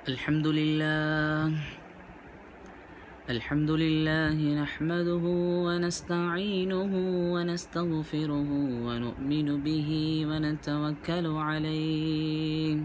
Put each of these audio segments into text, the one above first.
الحمد لله الحمد لله نحمده ونستعينه ونستغفره ونؤمن به ونتوكل عليه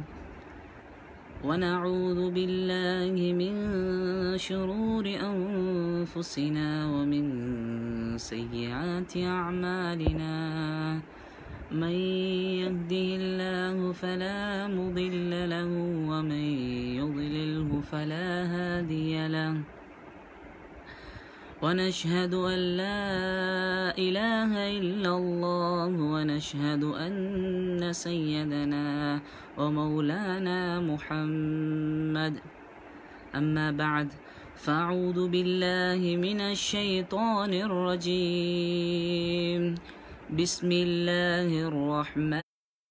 ونعوذ بالله من شرور أنفسنا ومن سيئات أعمالنا من يهده الله فلا مضل له ومن يضلله فلا هادي له ونشهد أن لا إله إلا الله ونشهد أن سيدنا ومولانا محمد أما بعد فأعوذ بالله من الشيطان الرجيم بسم الله الرحمن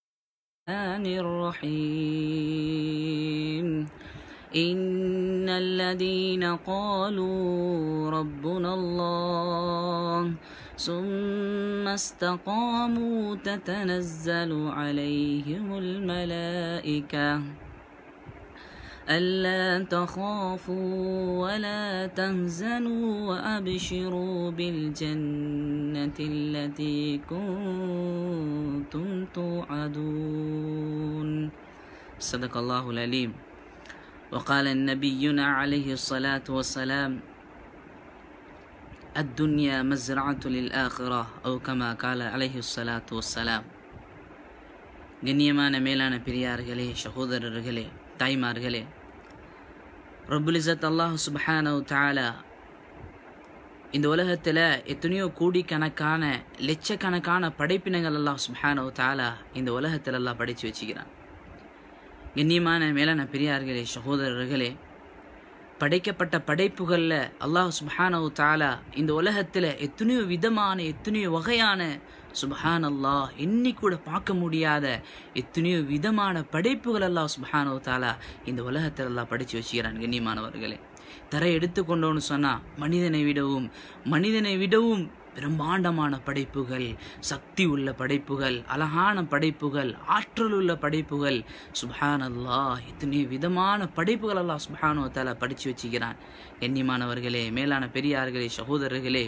الرحيم إن الذين قالوا ربنا الله ثم استقاموا تتنزل عليهم الملائكة ألا تخافوا ولا تهزنوا وأبشروا بالجنة التي كنتم توعدون صدق الله العليم وقال نبينا عليه الصلاة والسلام الدنيا مزرعة للآخرة أو كما قال عليه الصلاة والسلام கண்ணியமான மேலான பெரியார்களே சகோதரர்களே தாய்மார்களே ரபுலிசத் அல்லாஹ் சுபஹானவ் தாலா இந்த உலகத்தில் எத்தனையோ கோடிக்கணக்கான லட்சக்கணக்கான படைப்பினங்கள் அல்லாஹ் சுபஹானவ் தாலா இந்த உலகத்தில் எல்லாம் படைச்சு வச்சுக்கிறான் கண்ணியமான மேலான பெரியார்களே சகோதரர்களே படைக்கப்பட்ட படைப்புகளில் அல்லாஹ் சுபஹானவ் தாலா இந்த உலகத்தில் எத்தனையோ விதமான எத்தனையோ வகையான சுபஹான் அல்லாஹ் எண்ணி கூட பார்க்க முடியாத எத்தனையோ விதமான படைப்புகள் அல்லாஹ் சுபஹானவ் தாலா இந்த உலகத்தில் எல்லாம் படித்து வச்சுக்கிறான் கண்ணியமானவர்களே தரை எடுத்துக்கொண்டோன்னு சொன்னால் மனிதனை விடவும் மனிதனை விடவும் பிரம்மாண்டமான படைப்புகள் சக்தி உள்ள படைப்புகள் அழகான படைப்புகள் ஆற்றல் உள்ள படைப்புகள் சுபஹான் அல்லாஹ் இத்தனை விதமான படைப்புகள் அல்லாஹ் சுபஹானோ தாலா படித்து வச்சுக்கிறான் எண்ணிமானவர்களே மேலான பெரியார்களே சகோதரர்களே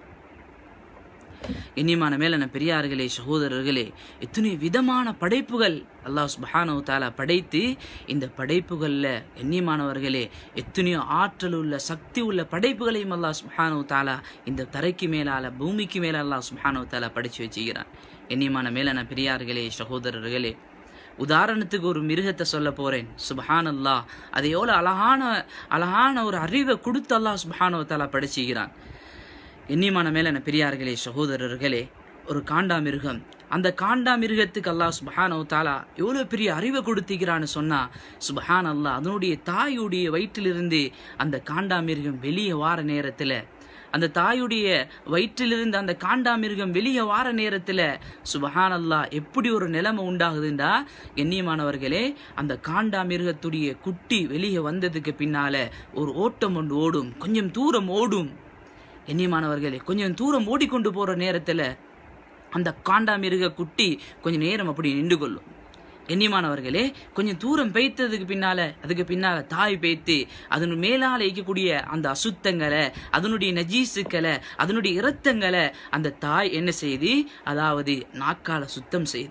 எண்ணியமான மேலான பெரியார்களே சகோதரர்களே எத்தனை விதமான படைப்புகள் அல்லாஹ் சுபஹானோ தாலா படைத்து இந்த படைப்புகளில் எண்ணியமானவர்களே எத்தனையோ ஆற்றல் உள்ள சக்தி உள்ள படைப்புகளையும் அல்லாஹ் சுபஹானோ தாலா இந்த தரைக்கு மேலால பூமிக்கு மேல அல்லாஹ் சுபஹானோ தாலா படித்து வச்சுக்கிறான் எண்ணியமான மேலான பெரியார்களே சகோதரர்களே உதாரணத்துக்கு ஒரு மிருகத்தை சொல்ல போறேன் சுபஹான் அல்லாஹ் அதை எவ்வளோ அழகான அழகான ஒரு அறிவை கொடுத்து அல்லாஹ் சுபஹானோ தாலா படிச்சுக்கிறான் எண்ணியமான மேலான பெரியார்களே சகோதரர்களே ஒரு காண்டா மிருகம் அந்த காண்டா மிருகத்துக்கு அல்லாஹ் சுபஹானோ தாலா எவ்வளோ பெரிய அறிவை கொடுத்துக்கிறான்னு சொன்னா சுபஹான் அல்லாஹ் அதனுடைய தாயுடைய வயிற்றிலிருந்து அந்த காண்டா மிருகம் வெளியே வார நேரத்தில் அந்த தாயுடைய வயிற்றிலிருந்து அந்த காண்டா மிருகம் வெளியே வார நேரத்தில் சுபஹான் அல்லா எப்படி ஒரு நிலைமை உண்டாகுதுண்டா எண்ணியமானவர்களே அந்த காண்டா மிருகத்துடைய குட்டி வெளியே வந்ததுக்கு பின்னால ஒரு ஓட்டம் ஒன்று ஓடும் கொஞ்சம் தூரம் ஓடும் எண்ணியமானவர்களே கொஞ்சம் தூரம் ஓடிக்கொண்டு போகிற நேரத்தில் அந்த காண்டாமிருக குட்டி கொஞ்சம் நேரம் அப்படி நின்று கொள்ளும் எண்ணியமானவர்களே கொஞ்சம் தூரம் பெய்த்ததுக்கு பின்னால அதுக்கு பின்னால தாய் பெய்த்து அதன் மேலால இருக்கக்கூடிய அந்த அசுத்தங்களை அதனுடைய நஜீசுக்களை அதனுடைய இரத்தங்களை அந்த தாய் என்ன செய்து அதாவது நாக்கால சுத்தம் செய்து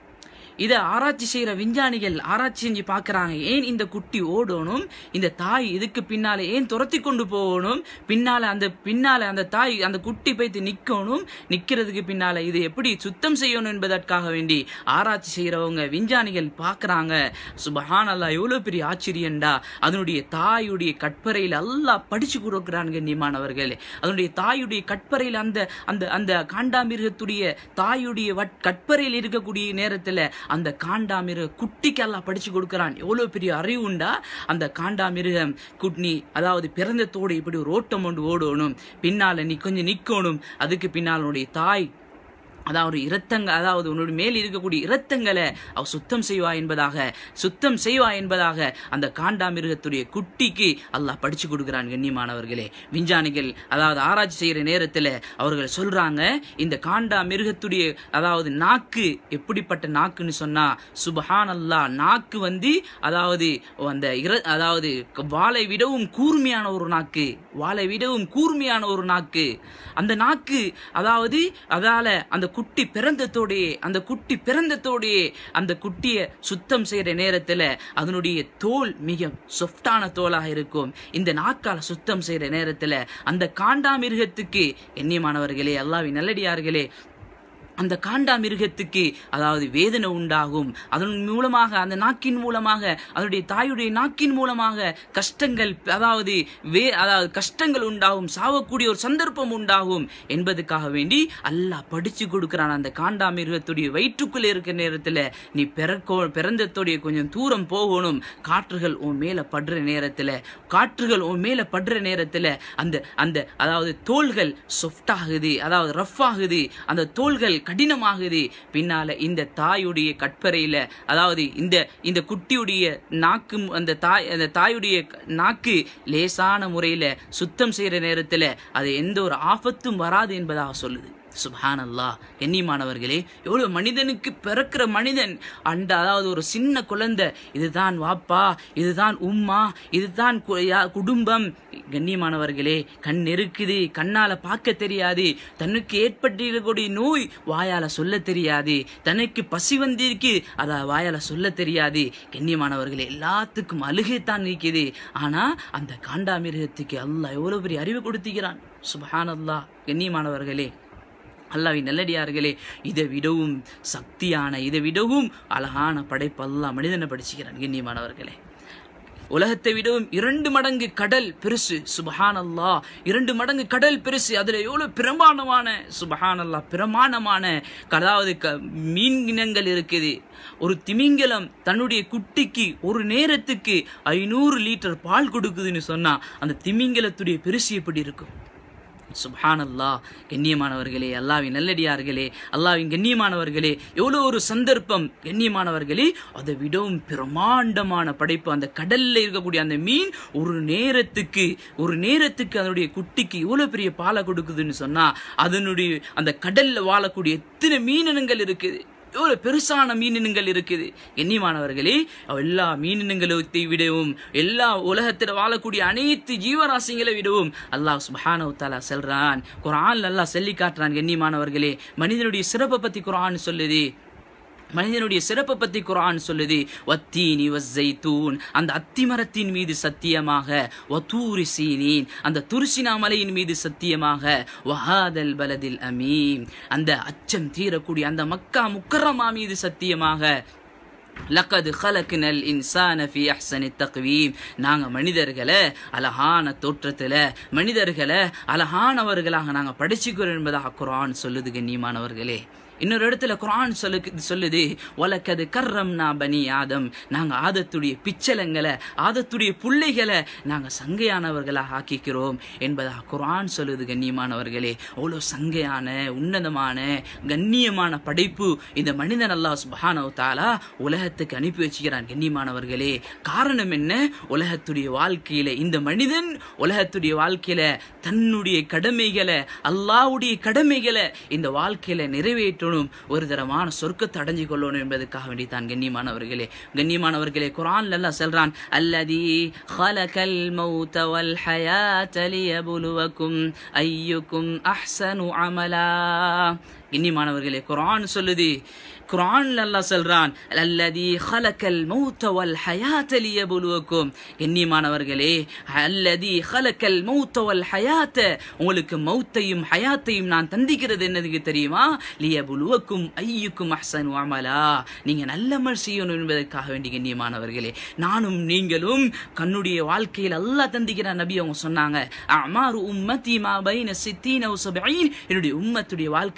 இதை ஆராய்ச்சி செய்கிற விஞ்ஞானிகள் ஆராய்ச்சி செஞ்சு பார்க்குறாங்க ஏன் இந்த குட்டி ஓடணும் இந்த தாய் இதுக்கு பின்னால ஏன் துரத்தி கொண்டு போகணும் பின்னால அந்த பின்னால அந்த தாய் அந்த குட்டி பைத்து நிற்கணும் நிற்கிறதுக்கு பின்னால இது எப்படி சுத்தம் செய்யணும் என்பதற்காக வேண்டி ஆராய்ச்சி செய்கிறவங்க விஞ்ஞானிகள் பார்க்குறாங்க சுபஹான் அல்லா எவ்வளோ பெரிய ஆச்சரியண்டா அதனுடைய தாயுடைய கட்பறையில் எல்லாம் படிச்சு கொடுக்குறாங்க கண்ணியமானவர்களே அதனுடைய தாயுடைய கட்பறையில் அந்த அந்த அந்த காண்டாமிருகத்துடைய தாயுடைய கட்பறையில் இருக்கக்கூடிய நேரத்தில் அந்த காண்டாமிருக குட்டிக்கெல்லாம் படிச்சு கொடுக்குறான் எவ்வளோ பெரிய அறிவு உண்டா அந்த காண்டாமிருகம் குட்னி அதாவது பிறந்தத்தோடு இப்படி ஒரு ஓட்டம் ஒன்று ஓடணும் பின்னால் நீ கொஞ்சம் நிற்கணும் அதுக்கு பின்னால் உன்னுடைய தாய் அதாவது இரத்தங்க அதாவது உன்னுடைய மேல் இருக்கக்கூடிய இரத்தங்களை அவ சுத்தம் செய்வா என்பதாக சுத்தம் செய்வா என்பதாக அந்த காண்டாமிருகத்துடைய குட்டிக்கு அல்லாஹ் படிச்சு கொடுக்குறான் கண்ணியமானவர்களே விஞ்ஞானிகள் அதாவது ஆராய்ச்சி செய்யற நேரத்துல அவர்கள் சொல்றாங்க இந்த காண்டா மிருகத்துடைய அதாவது நாக்கு எப்படிப்பட்ட நாக்குன்னு சொன்னா சுபஹான் அல்லாஹ் நாக்கு வந்து அதாவது அந்த இர அதாவது வாளை விடவும் கூர்மையான ஒரு நாக்கு வாளை விடவும் கூர்மையான ஒரு நாக்கு அந்த நாக்கு அதாவது அதால அந்த குட்டி பிறந்தத்தோடையே அந்த குட்டி பிறந்தத்தோடையே அந்த குட்டியை சுத்தம் செய்யற நேரத்துல அதனுடைய தோல் மிக சொஃப்டான தோலாக இருக்கும் இந்த நாக்கால சுத்தம் செய்யற நேரத்துல அந்த காண்டாமிருகத்துக்கு எண்ணியமானவர்களே அல்லாவின் நல்லடியார்களே அந்த காண்டா மிருகத்துக்கு அதாவது வேதனை உண்டாகும் அதன் மூலமாக அந்த நாக்கின் மூலமாக அதனுடைய தாயுடைய நாக்கின் மூலமாக கஷ்டங்கள் அதாவது வே அதாவது கஷ்டங்கள் உண்டாகும் சாவக்கூடிய ஒரு சந்தர்ப்பம் உண்டாகும் என்பதுக்காக வேண்டி அல்லாஹ் படிச்சு கொடுக்கிறான் அந்த காண்டா மிருகத்துடைய வயிற்றுக்குள்ள இருக்கிற நேரத்துல நீ பிறக்கோ பிறந்தத்தோடைய கொஞ்சம் தூரம் போகணும் காற்றுகள் உன் மேல படுற நேரத்துல காற்றுகள் உன் மேல படுற நேரத்துல அந்த அந்த அதாவது தோள்கள் சொஃப்ட் ஆகுது அதாவது ரஃப் ஆகுது அந்த தோள்கள் கடினமாகுது பின்னால இந்த தாயுடைய கட்பறையில அதாவது இந்த இந்த குட்டியுடைய நாக்கு அந்த தாய் அந்த தாயுடைய நாக்கு லேசான முறையில சுத்தம் செய்யற நேரத்துல அது எந்த ஒரு ஆபத்தும் வராது என்பதாக சொல்லுது சுபான் அல்லாஹ் எண்ணிமானவர்களே எவ்வளவு மனிதனுக்கு பிறக்கிற மனிதன் அந்த அதாவது ஒரு சின்ன குழந்தை இதுதான் வாப்பா இதுதான் உம்மா இதுதான் கு- யா- குடும்பம் கண்ணியமானவர்களே கண் நெருக்குது கண்ணால பார்க்க தெரியாது தனக்கு ஏற்பட்டிருக்கக்கூடிய நோய் வாயால சொல்ல தெரியாது தனக்கு பசி வந்திருக்கு அத வாயால சொல்ல தெரியாது கண்ணியமானவர்களே எல்லாத்துக்கும் அழுகை தான் இருக்குது ஆனா அந்த காண்டாமிருகத்துக்கு அல்லாஹ் எவ்வளவு பெரிய அறிவு கொடுத்துக்கிறான் சுபஹான் அல்லாஹ் கண்ணியமானவர்களே அல்லாவின் நல்லடியார்களே இதை விடவும் சக்தியான இதை விடவும் அழகான படைப்பு அல்லாஹ் மனிதனை படிச்சுக்கிறான் கண்ணியமானவர்களே உலகத்தை விடவும் இரண்டு மடங்கு கடல் பெருசு சுபஹான் அல்லாஹ் இரண்டு மடங்கு கடல் பெருசு அதுல எவ்வளவு பிரமாணமான சுபஹான் அல்லாஹ் பிரமாணமான அதாவது க- மீன் இனங்கள் இருக்குது ஒரு திமிங்கலம் தன்னுடைய குட்டிக்கு ஒரு நேரத்துக்கு ஐநூறு லிட்டர் பால் கொடுக்குதுன்னு சொன்னா அந்த திமிங்கலத்துடைய பெருசு எப்படி இருக்கும் சுப்ஹான் அல்லாஹ் கண்ணியமானவர்களே அல்லாவின் நல்லடியார்களே அல்லாவின் கண்ணியமானவர்களே எவ்வளோ ஒரு சந்தர்ப்பம் கண்ணியமானவர்களே அதை விடவும் பிரமாண்டமான படைப்பு அந்த கடல்ல இருக்கக்கூடிய அந்த மீன் ஒரு நேரத்துக்கு ஒரு நேரத்துக்கு அதனுடைய குட்டிக்கு எவ்வளவு பெரிய பாலை கொடுக்குதுன்னு சொன்னா அதனுடைய அந்த கடல்ல வாழக்கூடிய எத்தனை மீனினங்கள் இருக்குது எவ்வளவு பெருசான மீனினங்கள் இருக்குது எண்ணியமானவர்களே எல்லா மீனினங்களை விடவும் எல்லா உலகத்தில் வாழக்கூடிய அனைத்து ஜீவராசிகளை விடவும் அல்லாஹ் சுப்ஹானஹு தஆலா சொல்றான் குர்ஆன் அல்லாஹ் சொல்லி காட்டுறான் கண்ணியமானவர்களே மனிதனுடைய சிறப்பை பத்தி குர்ஆன் சொல்லுது மனிதனுடைய சிறப்பை பத்தி குர்ஆன் சொல்லுது வத்தீனி வஸ்ஸைத்தூன் அந்த அத்திமரத்தின் மீது சத்தியமாக வதூரி சீனீன் அந்த துருசினா மலையின் மீது சத்தியமாக வஹாதல் பலதில் அமீம் அந்த அச்சம் தீரக்கூடிய அந்த மக்கா முக்கரமா மீது சத்தியமாக லக்கது ஹலக்னல் இன்சான ஃபி அஹ்சனி தக்வீம் நாங்க மனிதர்களை அழகான தோற்றத்துல மனிதர்களை அழகானவர்களாக நாங்க படிச்சுக்கிறோம் என்பதாக குர்ஆன் சொல்லுது கண்ணியமானவர்களே இன்னொரு இடத்துல குர்ஆன் சொல்லு சொல்லுது வலக்கது கர்ரம்னா பனி ஆதம் நாங்க ஆதத்துடைய பிச்சலங்களை ஆதத்துடைய புள்ளைகளை நாங்க சங்கையானவர்களாக ஆக்கிக்கிறோம் என்பதாக குர்ஆன் சொல்லுது கண்ணியமானவர்களே அவ்வளோ சங்கையான உன்னதமான கண்ணியமான படைப்பு இந்த மனிதன் அல்லாஹ் சுப்ஹானஹு தஆலா உலகத்துக்கு அனுப்பி வச்சுக்கிறான் கண்ணியமானவர்களே காரணம் என்ன உலகத்துடைய வாழ்க்கையில இந்த மனிதன் உலகத்துடைய வாழ்க்கையில தன்னுடைய கடமைகளை அல்லாஹ்வுடைய கடமைகளை இந்த வாழ்க்கையில நிறைவேற்றணும் ஒரு தரமான சொர்க்கத்தை அடைஞ்சு கொள்ளணும் என்பதற்காக வேண்டி தான் கண்ணியமானவர்களே கண்ணியமானவர்களே குர்ஆன்ல அல்லாஹ் சொல்றான் அல்லதி خلقல் மௌத வல் ஹயாத லியபுலுவக்கும் ஐயுக்கும் அஹ்சனு அமலா கண்ணியமானவர்களே குர்ஆன் சொல்லுது குர்ஆன்ல அல்லாஹ் சொல்றான் அல்லதி خلقல் மௌத வல் ஹயாத லியபுலுவக்கும் கண்ணியமானவர்களே அல்லதி خلقல் மௌத வல் ஹயாத உங்களுக்கு மௌத்தையும் ஹயாத்தையும் நான் தந்திக்கிறது என்னதுக்கு தெரியுமா லியபுலுவக்கும் ஐயுக்கும் அஹ்சனு அமலா நீங்க நல்லமல் செய்யணும் என்பதற்காக வேண்டி கண்ணியமானவர்களே நானும் நீங்களும் கண்ணுடைய வாழ்க்கையில் அல்லாஹ் தந்திக்கிற நபி அவங்க சொன்னாங்க அமாரு உம்மத்தி மா பைன சித்தீன வ சபஈன் என்னுடைய உம்மத்துடைய வாழ்க்கை அறுபதுக்கு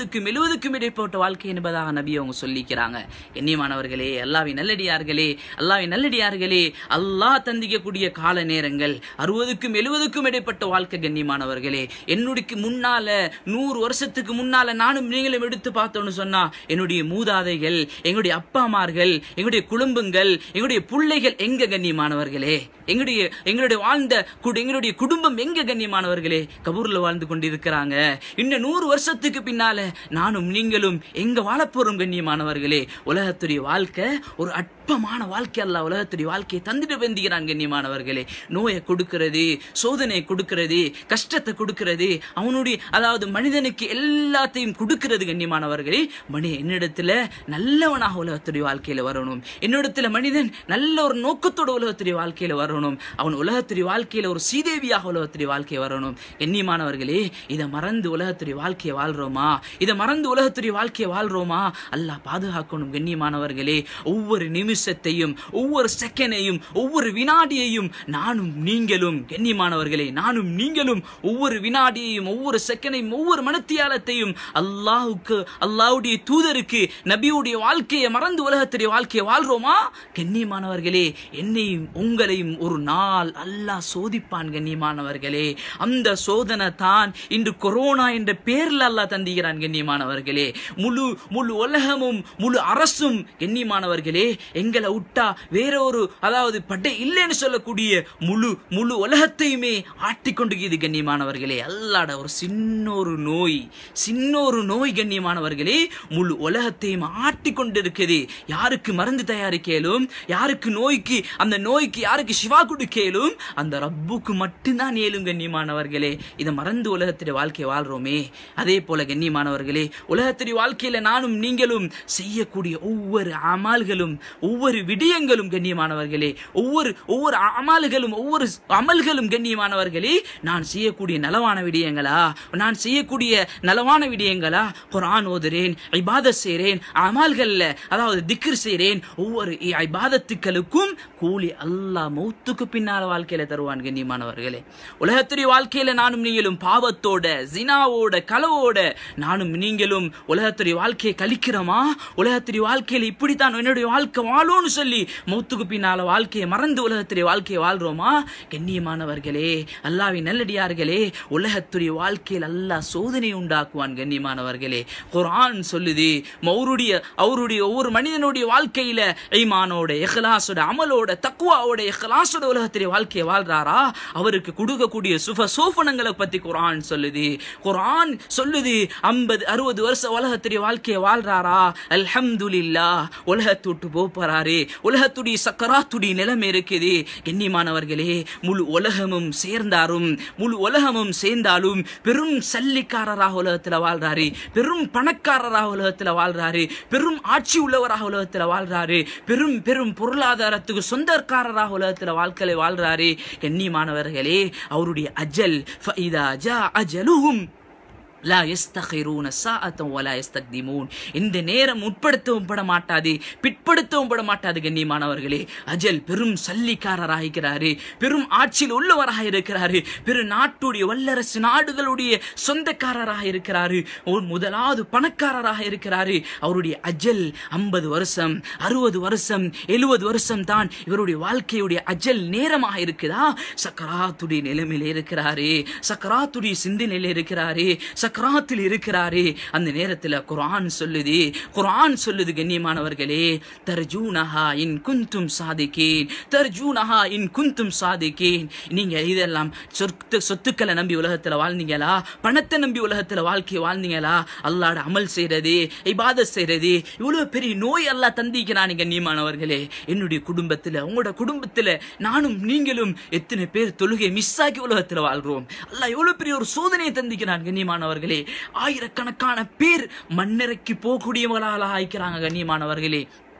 அறுபதுக்கும் எழுபதுக்கும் இடைப்பட்ட வாழ்க்கை என்பதாக நபி அவங்க சொல்லிக்கிறாங்க கண்ணியமானவர்களே அல்லாவின் நல்லடியார்களே அல்லாவின் நல்லடியார்களே அல்லாஹ் தந்திக்கக்கூடிய கால நேரங்கள் அறுபதுக்கும் எழுபதுக்கும் இடைப்பட்ட வாழ்க்கை கண்ணியமானவர்களே என்னுடைய முன்னால நூறு வருஷத்துக்கு முன்னால நானும் நீங்களும் எடுத்து பார்த்தோம்னு சொன்னா என்னுடைய மூதாதைகள் எங்களுடைய அப்பாமார்கள் எங்களுடைய குடும்பங்கள் எங்களுடைய பிள்ளைகள் எங்க கண்ணியமானவர்களே எங்களுடைய எங்களுடைய வாழ்ந்த கு- எங்களுடைய குடும்பம் எங்க கண்ணியமானவர்களே கபூர்ல வாழ்ந்து கொண்டிருக்கிறாங்க இன்னும் நூறு வருஷத்துக்கு பின்னால நானும் நீங்களும் எங்க வாழப்போறோம் கண்ணியமானவர்களே உலகத்துடைய வாழ்க்கை ஒரு அற்பமான வாழ்க்கை அல்ல உலகத்துடைய வாழ்க்கையை தந்துட்டு வெந்துகிறான் கண்ணியமானவர்களே நோயை கொடுக்கிறது சோதனை கொடுக்கிறது கஷ்டத்தை கொடுக்கிறது அவனுடைய அதாவது மனிதனுக்கு எல்லாத்தையும் கொடுக்கிறது கண்ணியமானவர்களே மணி என்னிடத்துல நல்லவனாக உலகத்துடைய வாழ்க்கையில வரணும் என்னிடத்துல மனிதன் நல்ல ஒரு நோக்கத்தோட உலகத்துடைய வாழ்க்கையில வரணும் அவன் உலகத்துடைய வாழ்க்கையில ஒரு சீதேவியாக உலகத்துடைய வாழ்க்கை வரணும் கண்ணியமானவர்களே இதை மறந்து உலகத்துடைய வாழ்க்கையை வாழ்றோமா இதை மறந்து உலகத்துடைய வாழ்க்கையை வாழ்றோமா அல்லாஹ் பாதுகாக்கணும் கண்ணியமானவர்களே ஒவ்வொரு நிமிஷத்தையும் ஒவ்வொரு செகண்டையும் ஒவ்வொரு வினாடியையும் நானும் நீங்களும் கண்ணியமானவர்களே நானும் நீங்களும் ஒவ்வொரு வினாடியையும் ஒவ்வொரு செகண்டையும் ஒவ்வொரு மனத்தியாலத்தையும் அல்லாஹுக்கு அல்லாஹ்வுடைய தூதருக்கு நபியுடைய வாழ்க்கையை மறந்து உலகத்துடைய வாழ்க்கையை வாழ்றோமா கண்ணியமானவர்களே என்னையும் உங்களையும் ஒரு நாள் அல்லாஹ் சோதிப்பான் கண்ணியமானவர்களே அந்த சோதனை தான் இன்று கொரோனா என்ற பேர்ல அல்லாஹ் தந்திக்கிறான் கண்ணியமானவர்களே முழு முழு உலகமும் முழு அரசும் கண்ணியமானவர்களே எங்களை விட்டா வேற ஒரு அதாவது படை இல்லைன்னு சொல்லக்கூடிய முழு முழு உலகத்தையுமே ஆட்டிக்கொண்டு கண்ணியமானவர்களே அல்லாட ஒரு சின்ன ஒரு நோய் சின்ன ஒரு நோய் கண்ணியமானவர்களே முழு உலகத்தையும் ஆட்டிக்கொண்டு இருக்குது யாருக்கு மருந்து தயாரிக்கலும் யாருக்கு நோய்க்கு அந்த நோய்க்கு யாருக்கு சிவா கொடுக்கலும் அந்த ரப்புக்கு மட்டும்தான் ஏலும் கண்ணியமானவர்களே இதை மறந்து உலகத்துடைய வாழ்க்கையை வாழ்றோமே அதே போல கண்ணியமானவர்களே உலகத்துடைய வாழ்க்கையில நானும் நீங்களும் செய்யக்கூடிய ஒவ்வொரு அமல்களும் ஒவ்வொரு விடயங்களும் கண்ணியமானவர்களே ஒவ்வொரு ஒவ்வொரு அமல்களும் ஒவ்வொரு அமல்களும் கண்ணியமானவர்களே நான் செய்யக்கூடிய நலவான விடயங்களா நான் செய்யக்கூடிய நலவான விடயங்களா குர்ஆன் ஓதுறேன் இபாதத் செய்றேன் அமல்கள்ல அதாவது திக்ர் செய்றேன் ஒவ்வொரு இ- இபாதத்துக்களுக்கும் கூலி அல்லாஹ் மௌத்துக்கு பின்னால வாழ்க்கையில தருவான் கண்ணியமானவர்களே உலகத்துடைய வாழ்க்கையில நானும் நீங்களும் பாவத்தோட ஜினாவோட களவோட நானும் நீங்களும் உலகத்துடைய வாழ்க்கையை கழிக்கிறோமா உலகத்துடைய வாழ்க்கையில இப்படித்தான் என்னுடைய வாழ்க்கை வாழும்னு சொல்லி மௌத்துக்கு பின்னால வாழ்க்கையை மறந்து உலகத்துடைய வாழ்க்கையை வாழ்றோமா கண்ணியமானவர்களே அல்லாவின் நல்லடியார்களே உலகத்துடைய வாழ்க்கையில் அல்லாஹ் சோதனை உண்டாக்குவான் கண்ணியமானவர்களே குர்ஆன் சொல்லுது அவருடைய அவருடைய ஒவ்வொரு மனிதனுடைய வாழ்க்கையில ஈமானோட இஹ்லாஸோட அமலோட தக்குவாவோட இஹ்லாஸோட உலகத்துடைய வாழ்க்கையை வாழ்றாரா அவருக்கு கொடுக்கக்கூடிய சுப சோபனங்களை பத்தி குர்ஆன் சொல்லுது குர்ஆன் சொல்லுது ஐம்பது அறுபது வருஷம் உலகத்துடைய வாழ்க்கையை வாழ்றாரா அல்ஹம்துலில்லாஹ் உலகத்தை விட்டு போறாரு உலகத்துடைய சக்கராத்துடைய நிலைமை இருக்குது கண்ணியமானவர்களே முழு உலகமும் சேர்ந்தாரும் முழு உலகமும் சேர்ந்தாலும் பெரும் சல்லிக்காரராக உலகத்துல வாழ்றாரு பெரும் பணக்காரராக உலகத்துல வாழ்றாரு பெரும் ஆட்சி உள்ளவராக உலகத்துல வாழ்றாரு பெரும் பெரும் பொருளாதாரத்துக்கு சொந்தக்காரராக உலகத்துல வாழ்க்கையில வாழ்றாரு கண்ணியமானவர்களே அவருடைய அஜல் ஃபஇதா ஜா அஜலுஹும் லா யஸ்தகிரூன சாஅத்தம் வலா யஸ்தக்திமூன் இந்த நேரம் உட்படுத்தவும் பட மாட்டாது பிற்படுத்தவும் பட மாட்டாது கண்ணியமானவர்களே அஜல் பெரும் சல்லிக்காரராகிறாரு பெரும் ஆட்சியில் உள்ளவராக இருக்கிறாரு பெரு நாட்டுடைய வல்லரசு நாடுகளுடைய சொந்தக்காரராக இருக்கிறாரு ஒரு முதலாவது பணக்காரராக இருக்கிறாரு அவருடைய அஜல் ஐம்பது வருஷம் அறுபது வருஷம் எழுபது வருஷம் தான் இவருடைய வாழ்க்கையுடைய அஜல் நேரமாக இருக்குதா சக்கராத்துடைய நிலைமையில இருக்கிறாரு சக்கராத்துடைய சிந்தனையில இருக்கிறாரு சக்கராத்தில் இருக்கிறாரு அந்த நேரத்துல குர்ஆன் சொல்லுது குர்ஆன் சொல்லுது கண்ணியமானவர்களே தர்ஜூனஹா இன் குந்தும் சாதிக்கேன் தர்ஜூனஹா இன் குந்தும் சாதிக்கேன் நீங்க இதெல்லாம் சொத்து சொத்துக்களை நம்பி உலகத்துல வாழ்ந்தீங்களா பணத்தை நம்பி உலகத்துல வாழ்க்கை வாழ்ந்தீங்களா அல்லாட அமல் செய்யறது இபாதத் செய்யறது இவ்வளவு பெரிய நோய் அல்லாஹ் தந்திக்கிறானு கண்ணியமானவர்களே என்னுடைய குடும்பத்துல உங்களோட குடும்பத்துல நானும் நீங்களும் எத்தனை பேர் தொழுகை மிஸ் ஆகி உலகத்துல வாழ்றோம் அல்லாஹ் எவ்வளவு பெரிய ஒரு சோதனையை தந்திக்கிறான் கண்ணியமானவர்களே ஆயிரக்கணக்கான பேர் மண்ணிறக்கி போகக்கூடியவங்களால ஆயிக்கிறாங்க கண்ணியமானவர்களே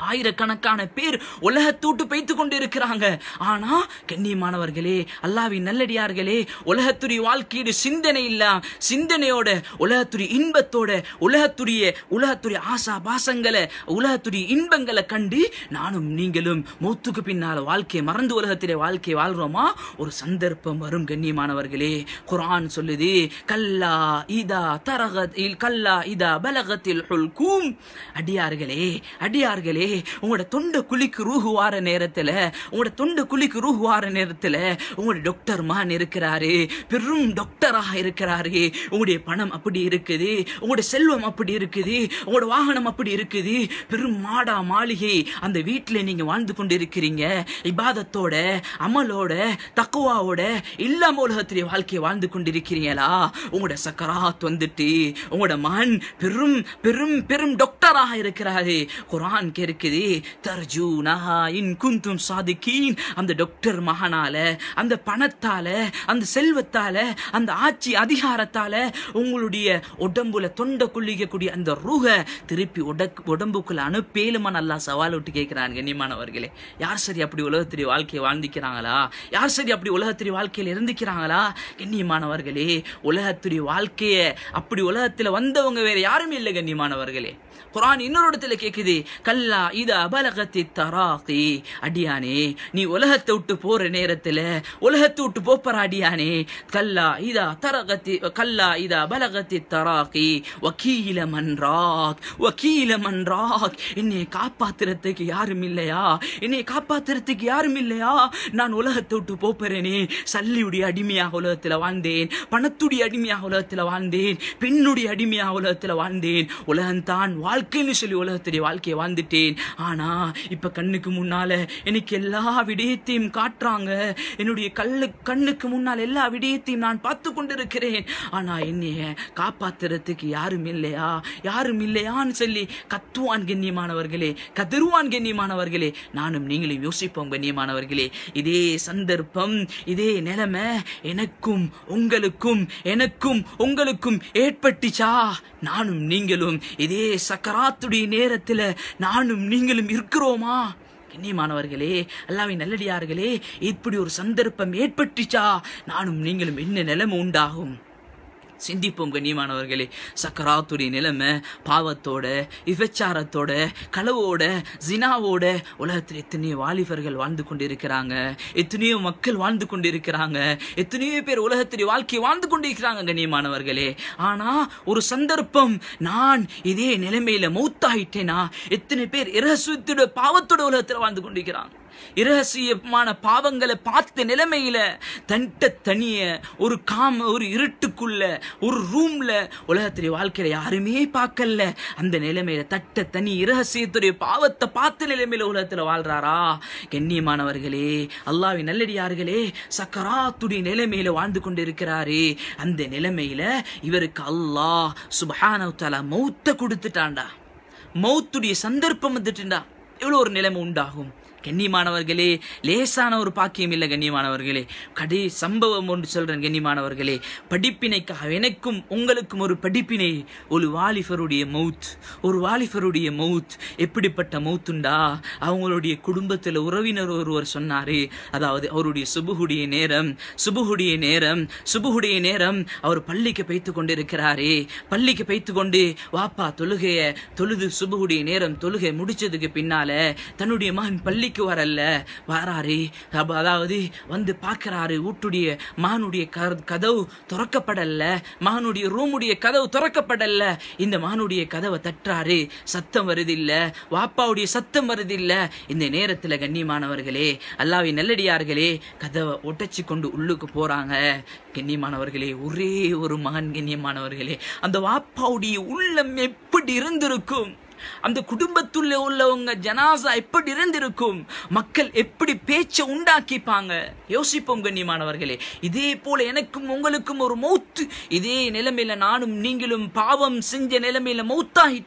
ஆயிரக்கணக்கான பேர் உலகத்தூட்டு பைத்து கொண்டு இருக்கிறாங்க ஆனா கண்ணியமானவர்களே அல்லாவின் நல்லடியார்களே உலகத்துடைய வாழ்க்கையோட சிந்தனை இல்ல சிந்தனையோட உலகத்துடைய இன்பத்தோட உலகத்துடைய உலகத்துடைய ஆசா பாசங்களை உலகத்துடைய இன்பங்களை கண்டு நானும் நீங்களும் மௌத்துக்கு பின்னால வாழ்க்கையை மறந்து உலகத்திலே வாழ்க்கையை வாழ்றோமா ஒரு சந்தர்ப்பம் வரும் கண்ணியமானவர்களே குர்ஆன் சொல்லுது கல்லா இதா தரகத் இல் கல்லா இதா பலகத்தில் ஹுல்கூம் அடியார்களே அடியார்களே உங்களோட தொண்டை குழிக்கு ரூஹு வார நேரத்துல உங்களோட தொண்டை குழிக்கு ரூஹு வார நேரத்துல உங்களோட டாக்டர் மான் இருக்கிறாரு பெரும் டாக்டராக இருக்கிறாரு உங்களுடைய பணம் அப்படி இருக்குது உங்களுடைய செல்வம் அப்படி இருக்குது உங்களோட வாகனம் அப்படி இருக்குது பெரும் மாடா மாளிகை அந்த வீட்டில் நீங்க வாழ்ந்து கொண்டு இருக்கிறீங்க இபாதத்தோட அமலோட தக்குவாவோட இல்லாம உலகத்திலே வாழ்க்கையை வாழ்ந்து கொண்டிருக்கிறீங்களா உங்களோட சக்கராத் வந்துட்டு உங்களோட மகன் பெரும் பெரும் பெரும் டாக்டராக இருக்கிறாரு குரான் கேட்குது தர்ஜூனா இன் குந்தும் சாதிக்கீன் அந்த டாக்டர் மகனால அந்த பணத்தால அந்த செல்வத்தால அந்த ஆட்சி அதிகாரத்தால உங்களுடைய உடம்புல தொண்டை குள்ளிக்கக்கூடிய அந்த ரூக திருப்பி உடக் உடம்புக்குள்ள அனுப்பேலுமா நல்லா சவால் விட்டு கேட்கிறான் கண்ணியமானவர்களே யார் சரி அப்படி உலகத்திலே வாழ்க்கையை வாழ்ந்திக்கிறாங்களா யார் சரி அப்படி உலகத்திலே வாழ்க்கையில் இருந்துக்கிறாங்களா கண்ணியமானவர்களே உலகத்துடைய வாழ்க்கைய அப்படி உலகத்துல வந்தவங்க வேற யாருமே இல்லை கண்ணியமானவர்களே குரான் இன்னொரு இடத்துல கேக்குது கல்லா இது அபலகத்தி தராகி அடியானே நீ உலகத்தை விட்டு போற நேரத்துல உலகத்தை விட்டு போப்பற அடியானே கல்லா இதா தரகத்தி கல்லா இதா பலகத்தி தராகி வக்கீல மன்றாக் வக்கீல மன்றாக் என்னை காப்பாத்துறதுக்கு யாரும் இல்லையா என்னை காப்பாத்துறதுக்கு யாரும் இல்லையா நான் உலகத்தை விட்டு போப்பறேனே சல்லியுடைய அடிமையாக உலகத்துல வாழ்ந்தேன் பணத்துடைய அடிமையாக உலகத்துல வாழ்ந்தேன் பெண்ணுடைய அடிமையாக உலகத்துல வாழ்ந்தேன் உலகம்தான் வாழ்க்கைன்னு சொல்லி உலகத்துடைய வாழ்க்கையை வாழ்ந்துட்டேன் ஆனா இப்ப கண்ணுக்கு முன்னால எனக்கு எல்லா விடயத்தையும் காட்டுறாங்க என்னுடைய கல்லு கண்ணுக்கு முன்னால் எல்லா விடயத்தையும் நான் பார்த்து கொண்டிருக்கிறேன் ஆனா என்னைய காப்பாத்துறதுக்கு யாரும் இல்லையா யாரும் இல்லையான்னு சொல்லி கத்துவான் கண்ணியமானவர்களே கதிர்வான் கண்ணியமானவர்களே நானும் நீங்களும் யோசிப்போம் கண்ணியமானவர்களே இதே சந்தர்ப்பம் இதே நிலைமை எனக்கும் உங்களுக்கும் எனக்கும் உங்களுக்கும் ஏற்பட்டுச்சா நானும் நீங்களும் இதே சக்கராத்துடைய நேரத்துல நானும் நீங்களும் இருக்கிறோமா கண்ணியமானவர்களே அல்லாவின் நல்லடியார்களே இப்படி ஒரு சந்தர்ப்பம் ஏற்பட்டுச்சா நானும் நீங்களும் என்ன நிலைமை உண்டாகும் சிந்திப்போம் கண்ணியமானவர்களே சக்கராத்துடைய நிலைமை பாவத்தோட விபச்சாரத்தோட களவோட ஜினாவோட உலகத்தில் எத்தனையோ வாலிபர்கள் வாழ்ந்து கொண்டிருக்கிறாங்க எத்தனையோ மக்கள் வாழ்ந்து கொண்டிருக்கிறாங்க எத்தனையோ பேர் உலகத்துடைய வாழ்க்கையை வாழ்ந்து கொண்டிருக்கிறாங்க கண்ணியமானவர்களே ஆனா ஒரு சந்தர்ப்பம் நான் இதே நிலைமையில மௌத்தாயிட்டேனா எத்தனை பேர் இரகசியத்தோட பாவத்தோட உலகத்தில் வாழ்ந்து கொண்டிருக்கிறாங்க இரகசியமான பாவங்களை பார்த்த நிலைமையில தன்ட்ட தனிய ஒரு காம ஒரு இருட்டுக்குள்ள ஒரு ரூம்ல உலகத்துடைய வாழ்க்கையில யாருமே பார்க்கல அந்த நிலைமையில தட்ட தனி இரகசியத்துடைய பாவத்தை பார்த்த நிலைமையில உலகத்துல வாழ்றாரா கண்ணியமானவர்களே அல்லாவின் நல்லடியார்களே சக்கராத்துடைய நிலைமையில வாழ்ந்து கொண்டிருக்கிறாரே அந்த நிலைமையில இவருக்கு அல்லாஹ் சுபஹானஹு தஆலா மௌத்த கொடுத்துட்டான்டா மௌத்துடைய சந்தர்ப்பம் வந்துட்டுண்டா எவ்வளவு ஒரு நிலைமை உண்டாகும் கண்ணியமானவர்களே லேசான ஒரு பாக்கியம் இல்லை கண்ணியமானவர்களே கடை சம்பவம் ஒன்று சொல்றேன் கண்ணியமானவர்களே படிப்பினைக்காக எனக்கும் உங்களுக்கும் ஒரு படிப்பினை ஒரு வாலிபருடைய மவுத் ஒரு வாலிபருடைய மவுத் எப்படிப்பட்ட மவுத்துண்டா அவங்களுடைய குடும்பத்தில் உறவினர் ஒருவர் சொன்னாரு அதாவது அவருடைய சுபுகுடைய நேரம் சுபுகுடைய நேரம் சுபுகுடைய நேரம் அவர் பள்ளிக்கு பைத்து கொண்டிருக்கிறாரே பள்ளிக்கு பைத்து கொண்டு வாப்பா தொழுகைய தொழுது சுபுகுடைய நேரம் தொழுகை முடிச்சதுக்கு பின்னால தன்னுடைய மகன் பள்ளி பள்ளிக்கு வரல வராரு அப்ப அதாவது வந்து பார்க்கறாரு வீட்டுடைய மகனுடைய க- கதவு திறக்கப்படல மகனுடைய ரூமுடைய கதவு திறக்கப்படல இந்த மகனுடைய கதவை தட்டுறாரு சத்தம் வருதில்ல வாப்பாவுடைய சத்தம் வருதில்ல இந்த நேரத்துல கண்ணியமானவர்களே அல்லாவின் நல்லடியார்களே கதவை ஒட்டச்சு கொண்டு உள்ளுக்கு போறாங்க கண்ணியமானவர்களே ஒரே ஒரு மகன் கண்ணியமானவர்களே அந்த வாப்பாவுடைய உள்ளம் எப்படி இருந்திருக்கும் அந்த குடும்பத்துள்ள உள்ளவங்க ஜனாசா எப்படி இருந்திருக்கும் மக்கள் எப்படி பேச்ச உண்டாக்கிப்பாங்க யோசிப்போம் கண்ணியமானவர்களே இதே போல எனக்கும் உங்களுக்கும் ஒரு மௌத்து இதே நிலைமையில நானும் நீங்களும் பாவம் செஞ்ச நிலைமையில மௌத்தாகிட்டா